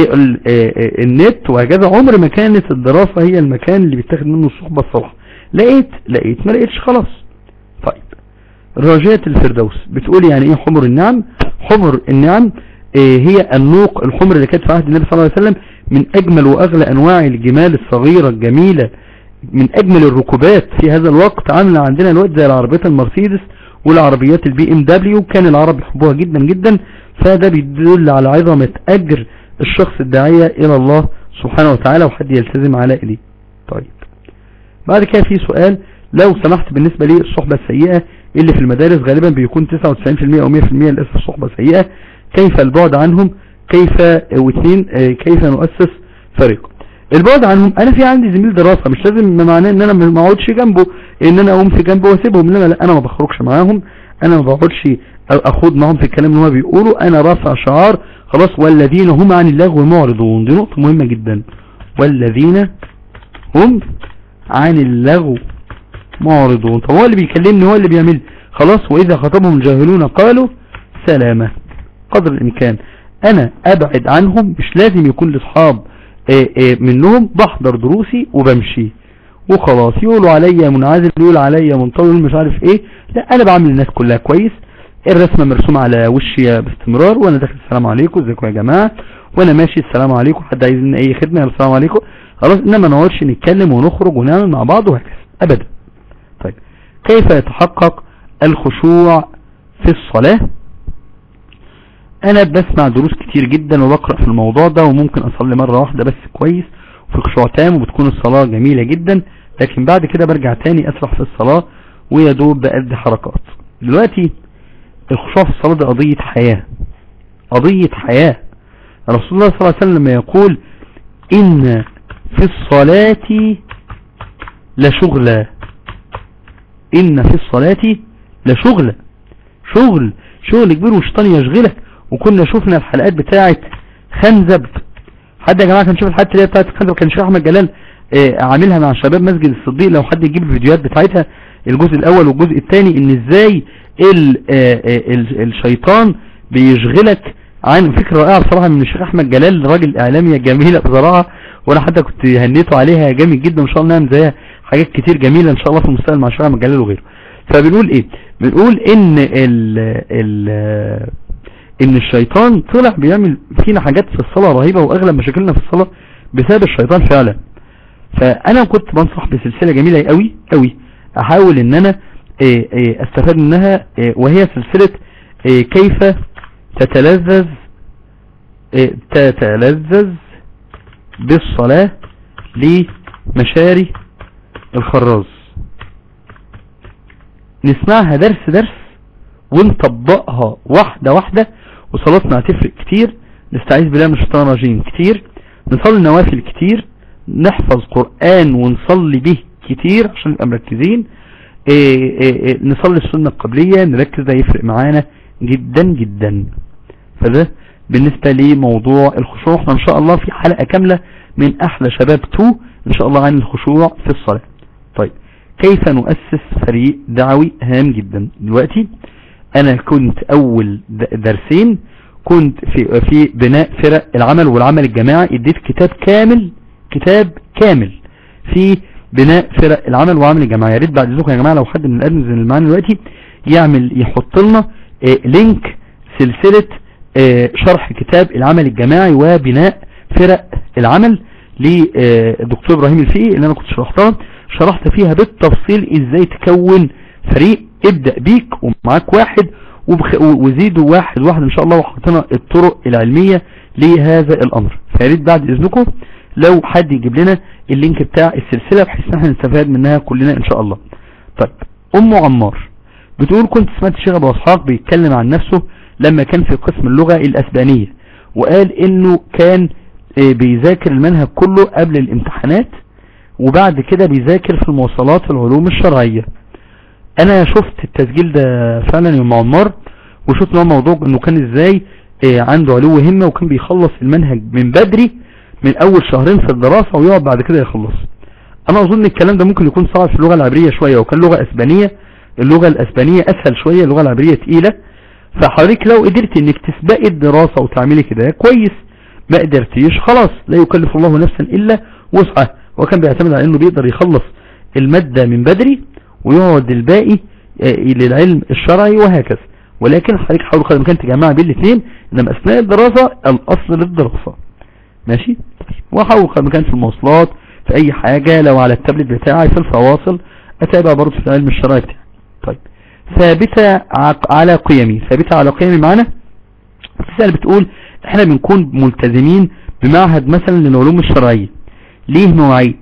[SPEAKER 1] النت وهكذا عمر ما كانت الدراسة هي المكان اللي بيتاخد منه الصحبة الصالحة لقيت لقيت ما لقيتش خلاص طيب راجية الفردوس بتقول يعني ايه حمر النعم حمر النعم إيه هي النوق الحمر اللي كانت في عهد النبي صلى الله عليه وسلم من اجمل واغلى انواع الجمال الصغيرة الجميلة من اجمل الركوبات في هذا الوقت عاملة عندنا الوقت زي العربيات المرسيدس والعربيات البي ام دبليو كان العرب يحبوها جدا جدا فده بيدل على عظمة اجر الشخص الداعية الى الله سبحانه وتعالى وحد يلتزم على ايديه طيب بعد كده في سؤال لو سمحت بالنسبة لي الصحبة السيئة اللي في المدارس غالبا بيكون 99% او 100% للأسف الصحبة سيئة كيف البعد عنهم كيف واثنين كيف نؤسس فريق البعد عنهم انا في عندي زميل دراسة مش لازم معناه ان انا ما اقعدش جنبه ان انا اقوم في جنبه واسيبهم انما لا انا ما بخرجش معاهم انا ما بقعدش اخوض معاهم في الكلام اللي هما بيقولوا انا رافع شعار خلاص والذين هم عن اللغو معرضون دي نقطة مهمة جدا والذين هم عن اللغو معرضون طب هو اللي بيكلمني هو اللي بيعمل خلاص واذا خطبهم الجاهلون قالوا سلامة قدر الامكان انا ابعد عنهم مش لازم يكون لاصحاب منهم بحضر دروسي وبمشي وخلاص يقولوا عليا منعزل يقول عليا منطوي مش عارف ايه لا انا بعمل الناس كلها كويس الرسمة مرسومة على وشي باستمرار وانا داخل السلام عليكم ازيكم يا جماعة وانا ماشي السلام عليكم حد عايز مني اي خدمة السلام عليكم خلاص انما ما نقعدش نتكلم ونخرج ونعمل مع بعض وهكذا ابدا طيب كيف يتحقق الخشوع في الصلاة انا بسمع دروس كتير جدا وبقرأ في الموضوع ده وممكن اصلي مرة واحدة بس كويس وفي خشوع تام وبتكون الصلاة جميلة جدا لكن بعد كده برجع تاني اسرح في الصلاة ويدوب بأدي حركات دلوقتي الخشوع في الصلاة ده قضية حياة قضية حياة رسول الله صلى الله عليه وسلم يقول إن في الصلاة لشغلة إن في الصلاة لشغلة شغل شغل كبير وشيطان يشغلك وكنا شفنا الحلقات بتاعة خنزب حد يا جماعة كان شوف الحلقات اللي هي بتاعة خنزب كان شيخ أحمد جلال آه عاملها مع شباب مسجد الصديق لو حد يجيب الفيديوهات بتاعتها الجزء الأول والجزء الثاني إن إزاي ال ال الشيطان بيشغلك عن فكرة رائعة بصراحة من الشيخ احمد جلال راجل اعلامية جميلة بصراحة وانا حتى كنت هنيته عليها جامد جدا وان شاء الله نعمل زيها حاجات كتير جميلة ان شاء الله في المستقبل مع الشيخ احمد جلال وغيره فبنقول ايه بنقول ان ال ال ان الشيطان طلع بيعمل فينا حاجات في الصلاة رهيبة واغلب مشاكلنا في الصلاة بسبب الشيطان فعلا فانا كنت بنصح بسلسلة جميلة قوي قوي احاول ان انا استفاد منها وهي سلسلة كيف تتلذذ تتلذذ بالصلاة لمشاري الخراز نسمعها درس درس ونطبقها واحدة واحدة وصلاتنا هتفرق كتير نستعيذ بالله من الشيطان الرجيم كتير نصلي نوافل كتير نحفظ قرآن ونصلي به كتير عشان نبقى مركزين إيه إيه نصلي السنة القبلية نركز ده يفرق معانا جدا جدا فده بالنسبة لموضوع الخشوع احنا ان شاء الله في حلقة كاملة من احلى شباب 2 ان شاء الله عن الخشوع في الصلاة طيب كيف نؤسس فريق دعوي هام جدا دلوقتي انا كنت اول درسين كنت في في بناء فرق العمل والعمل الجماعي اديت كتاب كامل كتاب كامل في بناء فرق العمل والعمل الجماعي يا ريت بعد اذنكم يا جماعه لو حد من الادمنز اللي معانا دلوقتي يعمل يحط لنا آه، لينك سلسله آه، شرح كتاب العمل الجماعي وبناء فرق العمل للدكتور ابراهيم الفقي اللي انا كنت شرحتها شرحت فيها بالتفصيل ازاي تكون فريق ابدأ بيك ومعاك واحد وبخ... وزيدوا واحد واحد ان شاء الله وحطينا الطرق العلمية لهذا الامر فياريت بعد اذنكم لو حد يجيب لنا اللينك بتاع السلسلة بحيث ان احنا نستفاد منها كلنا ان شاء الله طيب ام عمار بتقول كنت سمعت الشيخ ابو اسحاق بيتكلم عن نفسه لما كان في قسم اللغة الاسبانية وقال انه كان آه، بيذاكر المنهج كله قبل الامتحانات وبعد كده بيذاكر في المواصلات العلوم الشرعية انا شفت التسجيل ده فعلا يوم عمار وشفت نوع موضوع انه كان ازاي آه، عنده علو همة وكان بيخلص المنهج من بدري من اول شهرين في الدراسة ويقعد بعد كده يخلص انا اظن الكلام ده ممكن يكون صعب في اللغة العبرية شوية وكان لغة اسبانية اللغة الاسبانية اسهل شوية اللغة العبرية تقيلة فحضرتك لو قدرت انك تسبقي الدراسة وتعملي كده كويس ما قدرتيش خلاص لا يكلف الله نفسا الا وسعها وكان بيعتمد على انه بيقدر يخلص المادة من بدري ويقعد الباقي آه، للعلم الشرعي وهكذا ولكن حضرتك حاول قدر الامكان تجمع بين الاثنين انما اثناء الدراسة الاصل للدراسة ماشي طيب وحاول قدر الامكان في المواصلات في اي حاجة لو على التابلت بتاعي في الفواصل اتابع برضه في العلم الشرعي بتاعي طيب ثابتة عق- على قيمي ثابتة على قيمي معنا بتسأل بتقول احنا بنكون ملتزمين بمعهد مثلا للعلوم الشرعية ليه مواعيد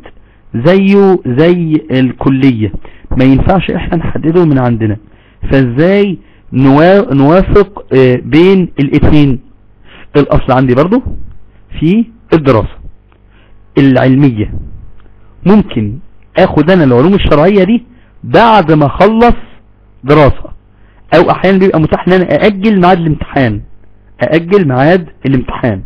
[SPEAKER 1] زيه زي الكلية ما ينفعش احنا نحدده من عندنا فازاي نوا- نوافق آه، بين الاثنين الاصل عندي برضو في الدراسة العلمية ممكن اخد انا العلوم الشرعية دي بعد ما اخلص دراسة او احيانا بيبقى متاح ان انا ااجل ميعاد الامتحان ااجل ميعاد الامتحان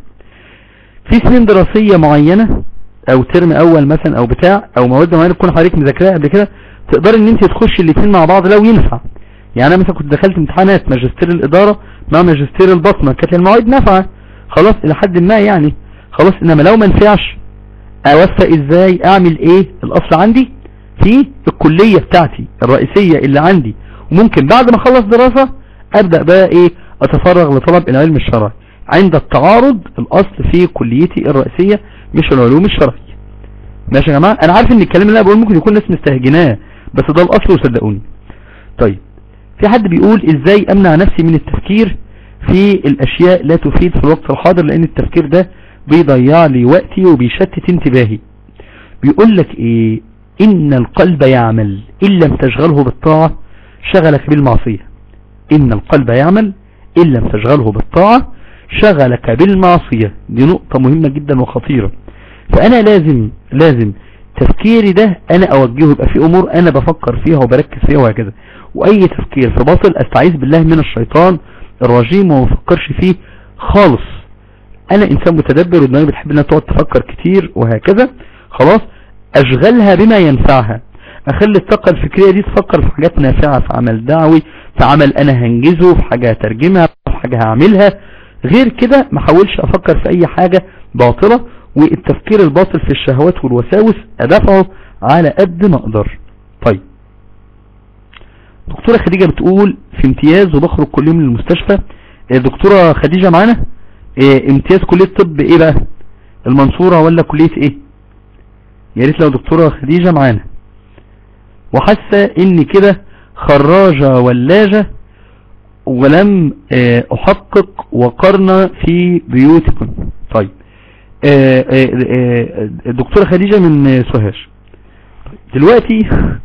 [SPEAKER 1] في سنين دراسية معينة او ترم اول مثلا او بتاع او مواد معينة تكون حضرتك مذاكراها قبل كده تقدر ان انت تخش الاثنين مع بعض لو ينفع يعني انا مثلا كنت دخلت امتحانات ماجستير الادارة مع ماجستير البطنة كانت المواعيد نافعة خلاص الى حد ما يعني خلاص انما لو ما نفعش اوفق ازاي اعمل ايه الاصل عندي في الكلية بتاعتي الرئيسية اللي عندي وممكن بعد ما اخلص دراسة ابدأ بقى ايه اتفرغ لطلب العلم الشرعي عند التعارض الاصل في كليتي الرئيسية مش العلوم الشرعية ماشي يا جماعة انا عارف ان الكلام اللي انا بقول ممكن يكون ناس مستهجناه بس ده الاصل وصدقوني طيب في حد بيقول ازاي امنع نفسي من التفكير في الاشياء لا تفيد في الوقت الحاضر لان التفكير ده بيضيع لي وقتي وبيشتت انتباهي بيقول لك ايه ان القلب يعمل ان لم تشغله بالطاعة شغلك بالمعصية ان القلب يعمل ان لم تشغله بالطاعة شغلك بالمعصية دي نقطة مهمة جدا وخطيرة فانا لازم لازم تفكيري ده انا اوجهه يبقى في امور انا بفكر فيها وبركز فيها وهكذا واي تفكير في باطل استعيذ بالله من الشيطان الرجيم وما بفكرش فيه خالص انا انسان متدبر ودماغي بتحب انها تقعد تفكر كتير وهكذا خلاص اشغلها بما ينفعها اخلي الطاقة الفكرية دي تفكر في حاجات نافعة في عمل دعوي في عمل انا هنجزه في حاجة هترجمها في حاجة هعملها غير كده ما حاولش افكر في اي حاجة باطلة والتفكير الباطل في الشهوات والوساوس ادفعه على قد ما اقدر طيب دكتورة خديجة بتقول في امتياز وبخرج كل يوم للمستشفى آه، دكتورة خديجة معانا آه، امتياز كلية طب ايه بقى المنصورة ولا كلية ايه يا ريت لو دكتورة خديجة معانا وحاسة ان كده خراجة ولاجة ولم آه، احقق وقرنا في بيوتكم طيب آه، آه، آه، الدكتورة خديجة من آه، سوهاج دلوقتي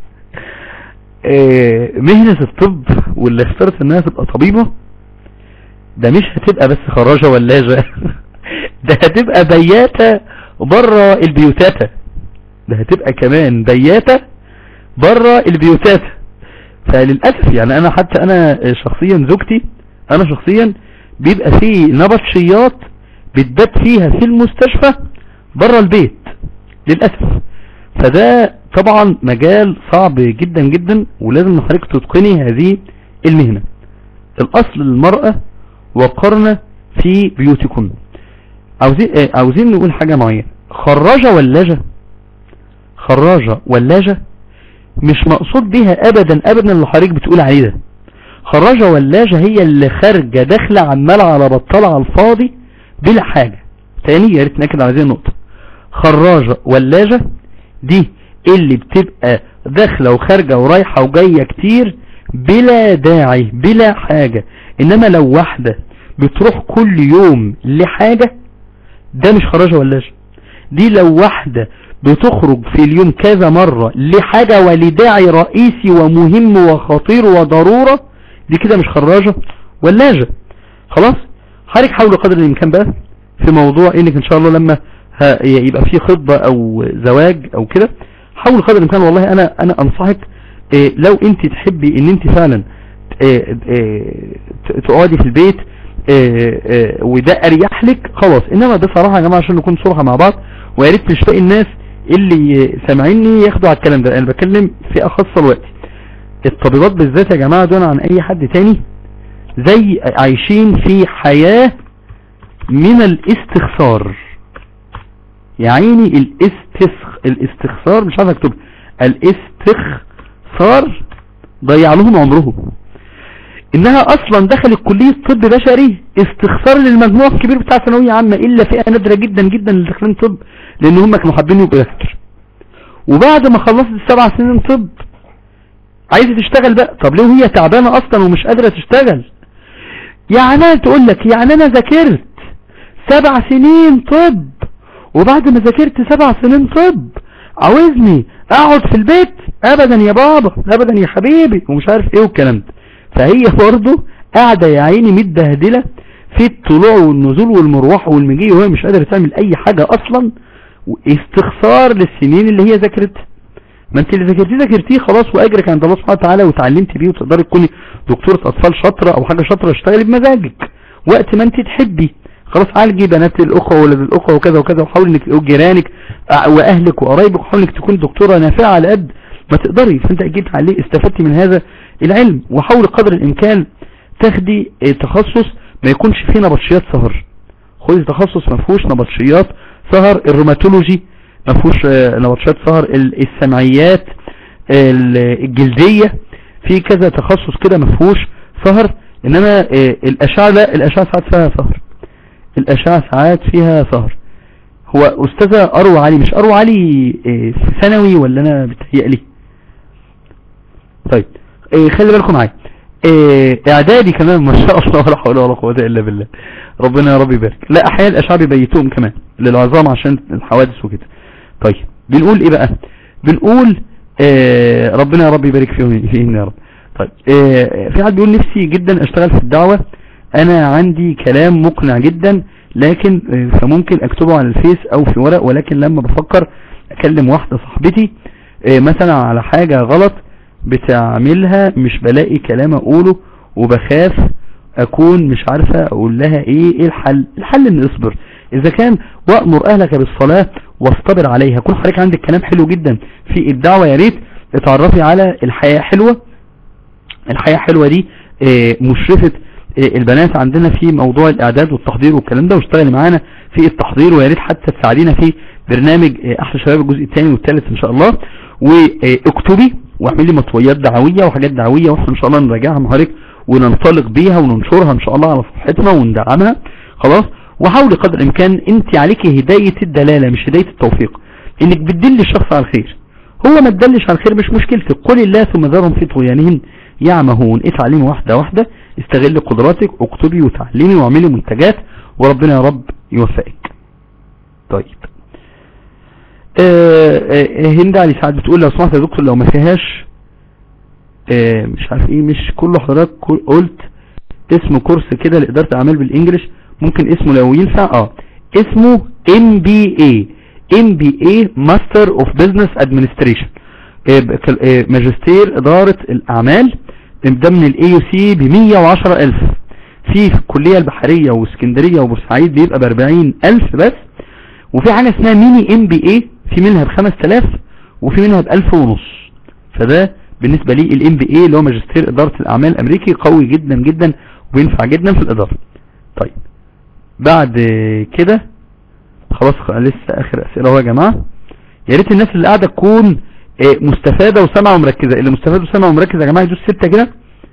[SPEAKER 1] آه، مهنة الطب واللي اختارت انها تبقى طبيبة ده مش هتبقى بس خراجة ولاجة ده هتبقى بياتة بره البيوتاتة ده هتبقى كمان بياتة بره البيوتاتة فللأسف يعني انا حتى انا شخصيا زوجتي انا شخصيا بيبقى في نبطشيات بتبات فيها في المستشفى بره البيت للأسف فده طبعا مجال صعب جدا جدا ولازم حضرتك تتقني هذه المهنة الاصل للمرأة وقرن في بيوتكم عاوزين آه، عاوزين نقول حاجة معينة خراجة ولاجة خراجة ولاجة مش مقصود بيها ابدا ابدا اللي حضرتك بتقول عليه ده خراجة ولاجة هي اللي خارجة داخلة عمالة على بطالة على الفاضي بلا حاجة تاني يا ريت ناكد على هذه النقطة خراجة ولاجة دي اللي بتبقى داخلة وخارجة ورايحة وجاية كتير بلا داعي بلا حاجة انما لو واحدة بتروح كل يوم لحاجة ده مش خراجة ولاجة دي لو واحدة بتخرج في اليوم كذا مرة لحاجة ولداعي رئيسي ومهم وخطير وضرورة دي كده مش خراجة ولاجة خلاص حضرتك حاول قدر الامكان بقى في موضوع انك ان شاء الله لما ه- يبقى في خطبة او زواج او كده حاول قدر الامكان والله انا انا انصحك إيه، لو انت تحبي ان انت فعلا إيه، إيه، ت- تقعدي في البيت إيه، إيه، وده اريح لك خلاص انما ده صراحة يا جماعة عشان نكون صراحة مع بعض ويا ريت مش باقي الناس اللي سامعيني ياخدوا على الكلام ده انا بتكلم في اخص الوقت الطبيبات بالذات يا جماعة دون عن اي حد تاني زي عايشين في حياة من الاستخسار يا عيني الاستسخ الاستخسار مش عارف اكتب الاستخسار ضيع لهم عمرهم انها اصلا دخلت كلية طب بشري استخسار للمجموع الكبير بتاع ثانوية عامة الا فئة نادرة جدا جدا اللي داخلين طب لان هم كانوا حابين يبقوا دكاتره وبعد ما خلصت السبع سنين طب عايزة تشتغل بقى طب ليه هي تعبانة اصلا ومش قادرة تشتغل يعني انا تقول لك يعني انا ذاكرت سبع سنين طب وبعد ما ذاكرت سبع سنين طب عاوزني اقعد في البيت ابدا يا بابا ابدا يا حبيبي ومش عارف ايه والكلام ده فهي برضه قاعدة يا عيني متبهدلة في الطلوع والنزول والمروح والمجي وهي مش قادرة تعمل اي حاجة اصلا استخسار للسنين اللي هي ذاكرتها ما انت اللي ذاكرتيه ذاكرتيه خلاص واجرك عند الله سبحانه وتعالى وتعلمت بيه وتقدري تكوني دكتورة اطفال شاطرة او حاجة شاطرة اشتغلي بمزاجك وقت ما انت تحبي خلاص عالجي بنات الاخوة وولاد الاخوة وكذا وكذا وحاولي انك وجيرانك اه، واهلك وقرايبك وحاولي انك تكوني دكتورة نافعة على قد ما تقدري فانت اكيد عليه استفدتي من هذا العلم وحاولي قدر الامكان تاخدي اه، تخصص ما يكونش فيه نبطشيات سهر خدي تخصص ما فيهوش نبطشيات سهر الروماتولوجي ما فيهوش اه، نبطشيات سهر ال- السمعيات ال- الجلدية في كذا تخصص كده ما فيهوش سهر انما اه، الاشعة لا الاشعة ساعات فيها سهر الاشعة ساعات فيها سهر هو استاذة اروى علي مش اروى علي اه، في ثانوي ولا انا بتهيألي طيب اه، خلي بالكم معايا اه، اعدادي كمان ما شاء الله ولا حول ولا قوة الا بالله ربنا يا رب يبارك لا احيانا الاشعة بيبيتوهم كمان للعظام عشان الحوادث وكده طيب بنقول ايه بقى بنقول اه ربنا يا رب يبارك فيهم فيهم يا رب طيب اه في حد بيقول نفسي جدا اشتغل في الدعوة انا عندي كلام مقنع جدا لكن اه فممكن اكتبه على الفيس او في ورق ولكن لما بفكر اكلم واحدة صاحبتي اه مثلا على حاجة غلط بتعملها مش بلاقي كلام اقوله وبخاف اكون مش عارفة اقول لها ايه ايه الحل الحل ان اصبر اذا كان وامر اهلك بالصلاة واصطبر عليها كل حضرتك عندك كلام حلو جدا في الدعوة يا ريت اتعرفي على الحياة حلوة الحياة حلوة دي اه، مشرفة اه، البنات عندنا في موضوع الاعداد والتحضير والكلام ده واشتغلي معانا في التحضير ويا ريت حتى تساعدينا في برنامج اه، احلى شباب الجزء الثاني والثالث ان شاء الله واكتبي واعملي مطويات دعوية وحاجات دعوية واحنا ان شاء الله نراجعها مع حضرتك وننطلق بيها وننشرها ان شاء الله على صفحتنا وندعمها خلاص وحاولي قدر الامكان انت عليك هداية الدلالة مش هداية التوفيق انك بتدل الشخص على الخير هو ما تدلش على الخير مش مشكلتك قل الله ثم ذرهم في طغيانهم يعمهون اتعلمي واحدة واحدة استغل قدراتك اكتبي وتعلمي واعملي منتجات وربنا يا رب يوفقك طيب آه، آه، هند علي سعد بتقول لو سمحت يا دكتور لو ما فيهاش آه، مش عارف ايه مش كل حضرتك كل- قلت اسم كورس كده لإدارة الأعمال بالإنجليش ممكن اسمه لو ينفع اه اسمه MBA MBA Master of Business Administration آه، بك- آه، ماجستير إدارة الأعمال ده من الاي يو سي ب 110 ألف في في الكلية البحرية واسكندرية وبورسعيد بيبقى ب 40 ألف بس وفي حاجة اسمها ميني ام بي اي في منها ب 5000 وفي منها ب 1000 ونص فده بالنسبة لي الام بي اي اللي هو ماجستير ادارة الاعمال الامريكي قوي جدا جدا وبينفع جدا في الادارة طيب بعد كده خلاص لسه اخر اسئله اهو يا جماعه يا ريت الناس اللي قاعده تكون آه، مستفاده وسامعه ومركزه اللي مستفاد وسامع ومركز يا جماعه يدوس ستة كده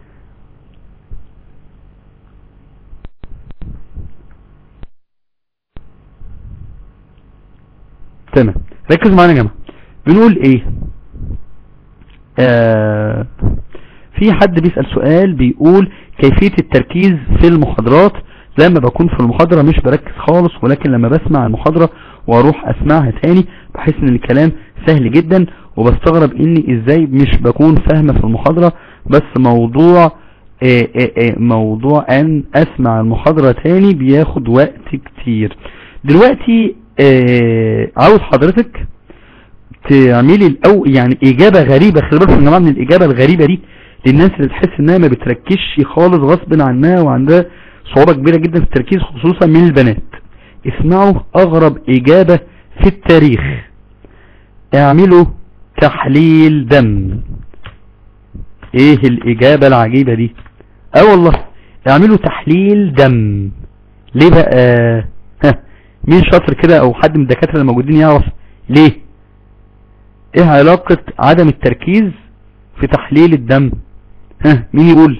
[SPEAKER 1] تمام ركز معانا يا جماعه بنقول ايه آه في حد بيسأل سؤال بيقول كيفية التركيز في المحاضرات لما بكون في المحاضرة مش بركز خالص ولكن لما بسمع المحاضرة واروح اسمعها تاني بحس ان الكلام سهل جدا وبستغرب اني ازاي مش بكون فاهمة في المحاضرة بس موضوع آه، آه، آه، موضوع ان اسمع المحاضرة تاني بياخد وقت كتير دلوقتي آه، عاوز حضرتك تعملي الأو يعني إجابة غريبة خلي بالكم يا جماعة من الإجابة الغريبة دي للناس اللي تحس إنها ما بتركزش خالص غصب عنها وعندها صعوبة كبيرة جدا في التركيز خصوصا من البنات اسمعوا أغرب إجابة في التاريخ اعملوا تحليل دم ايه الإجابة العجيبة دي اه والله اعملوا تحليل دم ليه بقى ها مين شاطر كده او حد من الدكاترة الموجودين يعرف ليه ايه علاقة عدم التركيز في تحليل الدم ها مين يقول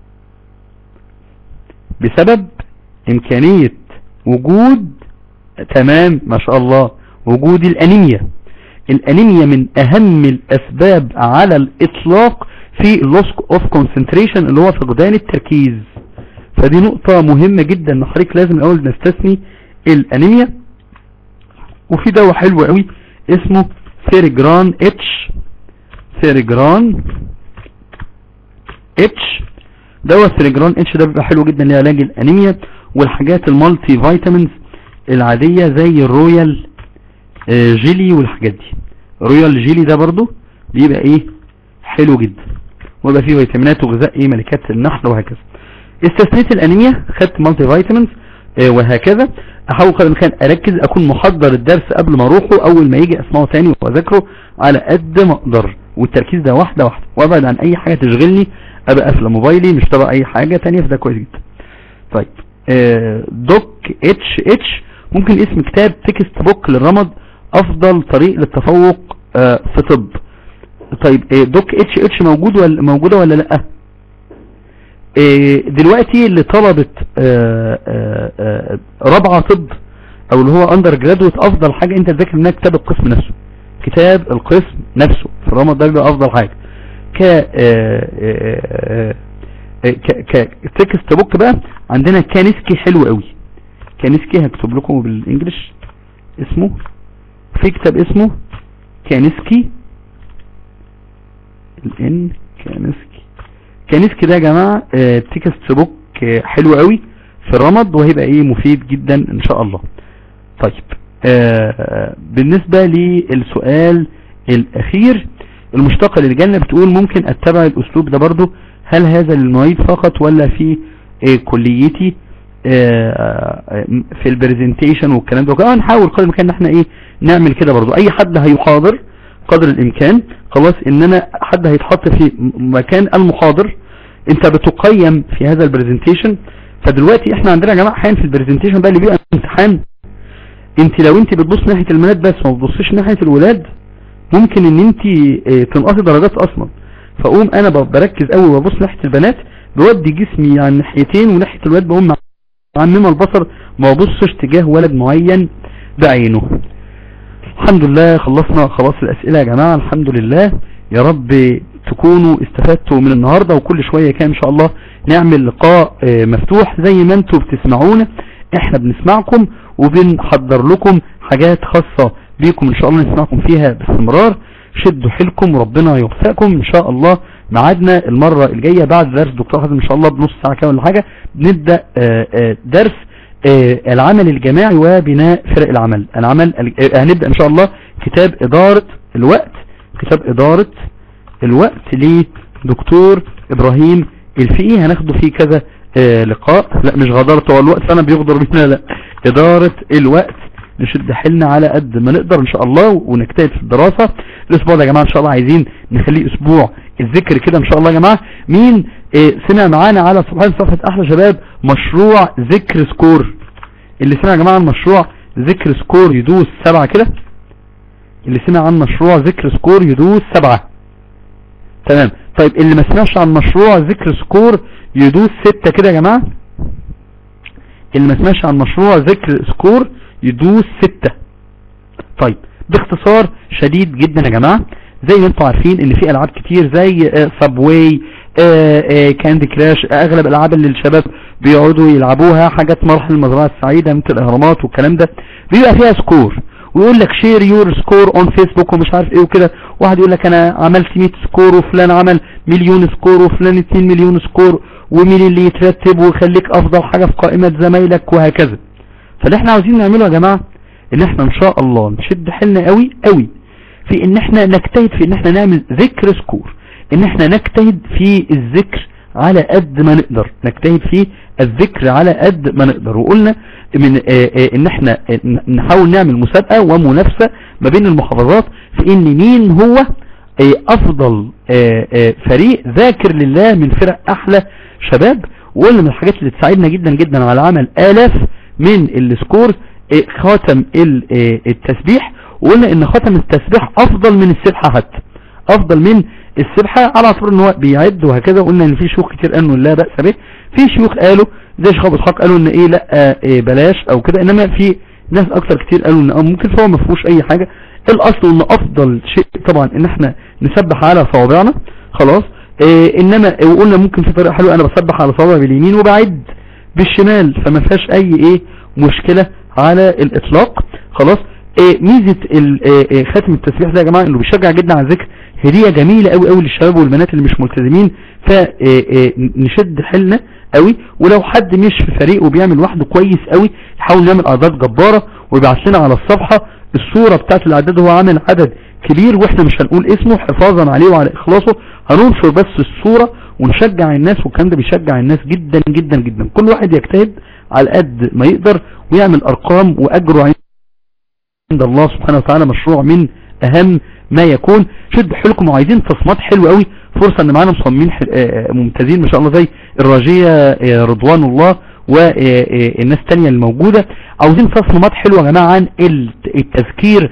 [SPEAKER 1] بسبب امكانية وجود تمام ما شاء الله وجود الانيميا الانيميا من اهم الاسباب على الاطلاق في اللوس اوف كونسنتريشن اللي هو فقدان التركيز فدي نقطة مهمة جدا ان حضرتك لازم الاول نستثني الانيميا وفي دواء حلو قوي اسمه سيرجران اتش سيرجران اتش دواء سيرجران اتش ده بيبقى حلو جدا لعلاج الانيميا والحاجات المالتي فيتامينز العادية زي الرويال آه، جيلي والحاجات دي رويال جيلي ده برضو بيبقى ايه حلو جدا ويبقى فيه فيتامينات وغذاء ايه ملكات النحل وهكذا استثنيت الانيميا خدت مالتي فيتامينز آه، وهكذا احاول قدر الامكان اركز اكون محضر الدرس قبل ما اروحه اول ما يجي اسمعه تاني واذاكره على قد ما اقدر والتركيز ده واحده واحده وابعد عن اي حاجه تشغلني ابقى قافله موبايلي مش تبع اي حاجه تانية فده كويس جدا طيب آه، دوك اتش اتش ممكن اسم كتاب تكست بوك للرمد افضل طريق للتفوق آه، في طب طيب آه، دوك اتش اتش موجود ولا موجوده ولا لا آه، دلوقتي اللي طلبت آه، آه، آه، رابعه طب او اللي هو اندر جرادويت افضل حاجه انت تذاكر منها كتاب القسم نفسه كتاب القسم نفسه في الرمض ده بيبقى افضل حاجه ك آه، آه، آه، ك ك تكست بوك بقى عندنا كانسكي حلو قوي كانسكي هكتب لكم بالانجلش اسمه في كتاب اسمه كانسكي الان كانسكي كانسكي ده يا جماعه آه، تكست بوك آه، حلو قوي في الرمض وهيبقى ايه مفيد جدا ان شاء الله طيب آه، بالنسبة للسؤال الاخير المشتقة اللي جالنا بتقول ممكن اتبع الاسلوب ده برضو هل هذا للمعيد فقط ولا في آه، كليتي آه، في البرزنتيشن والكلام ده وكمان نحاول قدر الامكان ان احنا ايه نعمل كده برضو اي حد هيحاضر قدر الامكان خلاص ان انا حد هيتحط في م- مكان المحاضر انت بتقيم في هذا البرزنتيشن فدلوقتي احنا عندنا يا جماعه احيانا في البرزنتيشن بقى اللي بيبقى امتحان انت لو انت بتبص ناحيه البنات بس وما بتبصيش ناحيه الولاد ممكن ان انت اه، تنقصي درجات اصلا فاقوم انا ب- بركز قوي وببص ناحيه البنات بودي جسمي عن ناحيتين وناحيه الولاد بقوم معممه البصر ما ببصش تجاه ولد معين بعينه الحمد لله خلصنا خلاص الاسئله يا جماعه الحمد لله يا رب تكونوا استفدتوا من النهارده وكل شويه كان ان شاء الله نعمل لقاء اه، مفتوح زي ما انتوا بتسمعونا احنا بنسمعكم وبنحضر لكم حاجات خاصة بيكم ان شاء الله نسمعكم فيها باستمرار شدوا حيلكم وربنا يوفقكم ان شاء الله ميعادنا المرة الجاية بعد درس دكتور حازم ان شاء الله بنص ساعة كده ولا حاجة بنبدأ آه، آه، درس آه، العمل الجماعي وبناء فرق العمل العمل آه، هنبدأ ان شاء الله كتاب ادارة الوقت كتاب ادارة الوقت لدكتور ابراهيم الفقي هناخده فيه كذا آه، لقاء لا مش غدارة هو الوقت فانا بيغدر بينا لا ادارة الوقت نشد حيلنا على قد ما نقدر ان شاء الله ونجتهد في الدراسة الاسبوع ده يا جماعة ان شاء الله عايزين نخليه اسبوع الذكر كده ان شاء الله يا جماعة مين آه، سمع معانا على صفحة صفحة احلى شباب مشروع ذكر سكور اللي سمع يا جماعة عن مشروع ذكر سكور يدوس سبعة كده اللي سمع عن مشروع ذكر سكور يدوس سبعة تمام طيب اللي ما سمعش عن مشروع ذكر سكور يدوس ستة كده يا جماعة اللي ما سمعش عن مشروع ذكر سكور يدوس ستة طيب باختصار شديد جدا يا جماعة زي ما انتم عارفين ان في العاب كتير زي سبواي كاندي كراش اغلب الالعاب اللي الشباب بيقعدوا يلعبوها حاجات مراحل المزرعة السعيدة مثل الاهرامات والكلام ده بيبقى فيها سكور ويقول لك شير يور سكور اون فيسبوك ومش عارف ايه وكده واحد يقول لك انا عملت 100 سكور وفلان عمل مليون سكور وفلان 2 مليون سكور ومين اللي يترتب ويخليك افضل حاجة في قائمة زمايلك وهكذا فاللي احنا عاوزين نعمله يا جماعة ان احنا ان شاء الله نشد حيلنا قوي قوي في ان احنا نجتهد في ان احنا نعمل ذكر سكور ان احنا نجتهد في الذكر على قد ما نقدر نجتهد في الذكر على قد ما نقدر وقلنا من اه اه ان احنا نحاول نعمل مسابقة ومنافسة ما بين المحافظات في ان مين هو اه افضل فريق ذاكر لله من فرق احلى شباب وقلنا من الحاجات اللي تساعدنا جدا جدا على عمل الاف من السكور خاتم التسبيح وقلنا ان خاتم التسبيح افضل من السبحة حتى افضل من السبحة على اعتبار ان هو بيعد وهكذا قلنا ان في شيوخ كتير قالوا لا بأس به في شيوخ قالوا زي شيخ ابو اسحاق قالوا ان ايه لا إيه بلاش او كده انما في ناس اكتر كتير قالوا ان اه ممكن فهو ما فيهوش اي حاجة الاصل ان افضل شيء طبعا ان احنا نسبح على صوابعنا خلاص إيه انما وقلنا ممكن في طريقة حلوة انا بسبح على صوابعي باليمين وبعد بالشمال فما فيهاش اي ايه مشكلة على الاطلاق خلاص إيه ميزة إيه خاتم التسبيح ده يا جماعة انه بيشجع جدا على الذكر هدية جميلة قوي قوي للشباب والبنات اللي مش ملتزمين فنشد حيلنا قوي ولو حد مش في فريق وبيعمل وحده كويس قوي يحاول نعمل اعداد جبارة ويبعت لنا على الصفحة الصورة بتاعت الاعداد هو عامل عدد كبير واحنا مش هنقول اسمه حفاظا عليه وعلى اخلاصه هننشر بس الصورة ونشجع الناس والكلام ده بيشجع الناس جدا جدا جدا كل واحد يجتهد على قد ما يقدر ويعمل ارقام واجره عند الله سبحانه وتعالى مشروع من اهم ما يكون شد حيلكم وعايزين تصميمات حلوه قوي فرصة ان معانا مصممين ممتازين ما شاء الله زي الراجية رضوان الله والناس التانية الموجودة عاوزين تصميمات حلوة يا جماعة عن التذكير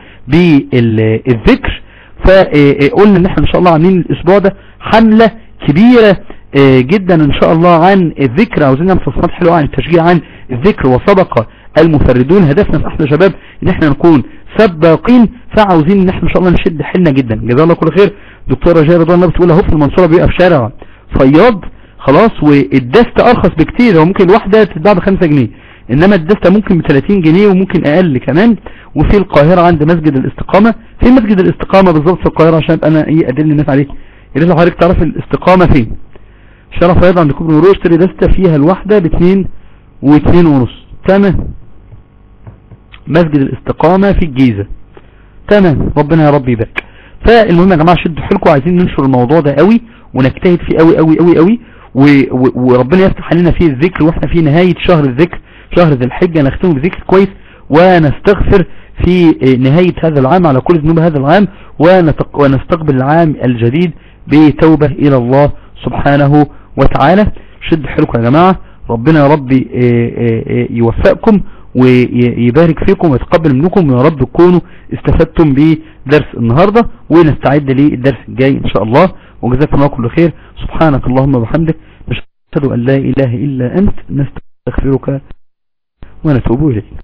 [SPEAKER 1] بالذكر فقلنا ان احنا ان شاء الله عاملين الاسبوع ده حملة كبيرة جدا ان شاء الله عن الذكر عاوزين نعمل تصميمات حلوة عن التشجيع عن الذكر وسبق المفردون هدفنا في احنا شباب ان احنا نكون سباقين فعاوزين ان احنا ان شاء الله نشد حيلنا جدا جزاه الله كل خير دكتوره جايه رضوان الله بتقول اهو في المنصوره بيبقى في شارع فياض خلاص والدستة ارخص بكتير هو ممكن الواحده تتباع ب 5 جنيه انما الدستة ممكن ب 30 جنيه وممكن اقل كمان وفي القاهرة عند مسجد الاستقامة في مسجد الاستقامة بالظبط في القاهرة عشان انا ايه ادل الناس عليه يا ريت لو حضرتك تعرف الاستقامة فين شرف فياض عند كوبري مرور اشتري دستة فيها الواحدة باتنين واتنين ونص تمام مسجد الاستقامة في الجيزة تمام ربنا يا رب يبارك فالمهم يا جماعة شدوا حيلكم عايزين ننشر الموضوع ده قوي ونجتهد فيه قوي قوي قوي قوي وربنا يفتح علينا فيه الذكر واحنا في نهاية شهر الذكر شهر ذي الحجة نختم بذكر كويس ونستغفر في نهاية هذا العام على كل ذنوب هذا العام ونستقبل العام الجديد بتوبة الى الله سبحانه وتعالى شد حيلكم يا جماعة ربنا يا رب يوفقكم ويبارك فيكم ويتقبل منكم ويا رب تكونوا استفدتم بدرس النهاردة ونستعد للدرس الجاي ان شاء الله وجزاكم الله كل خير سبحانك اللهم وبحمدك نشهد ان لا اله الا انت نستغفرك ونتوب اليك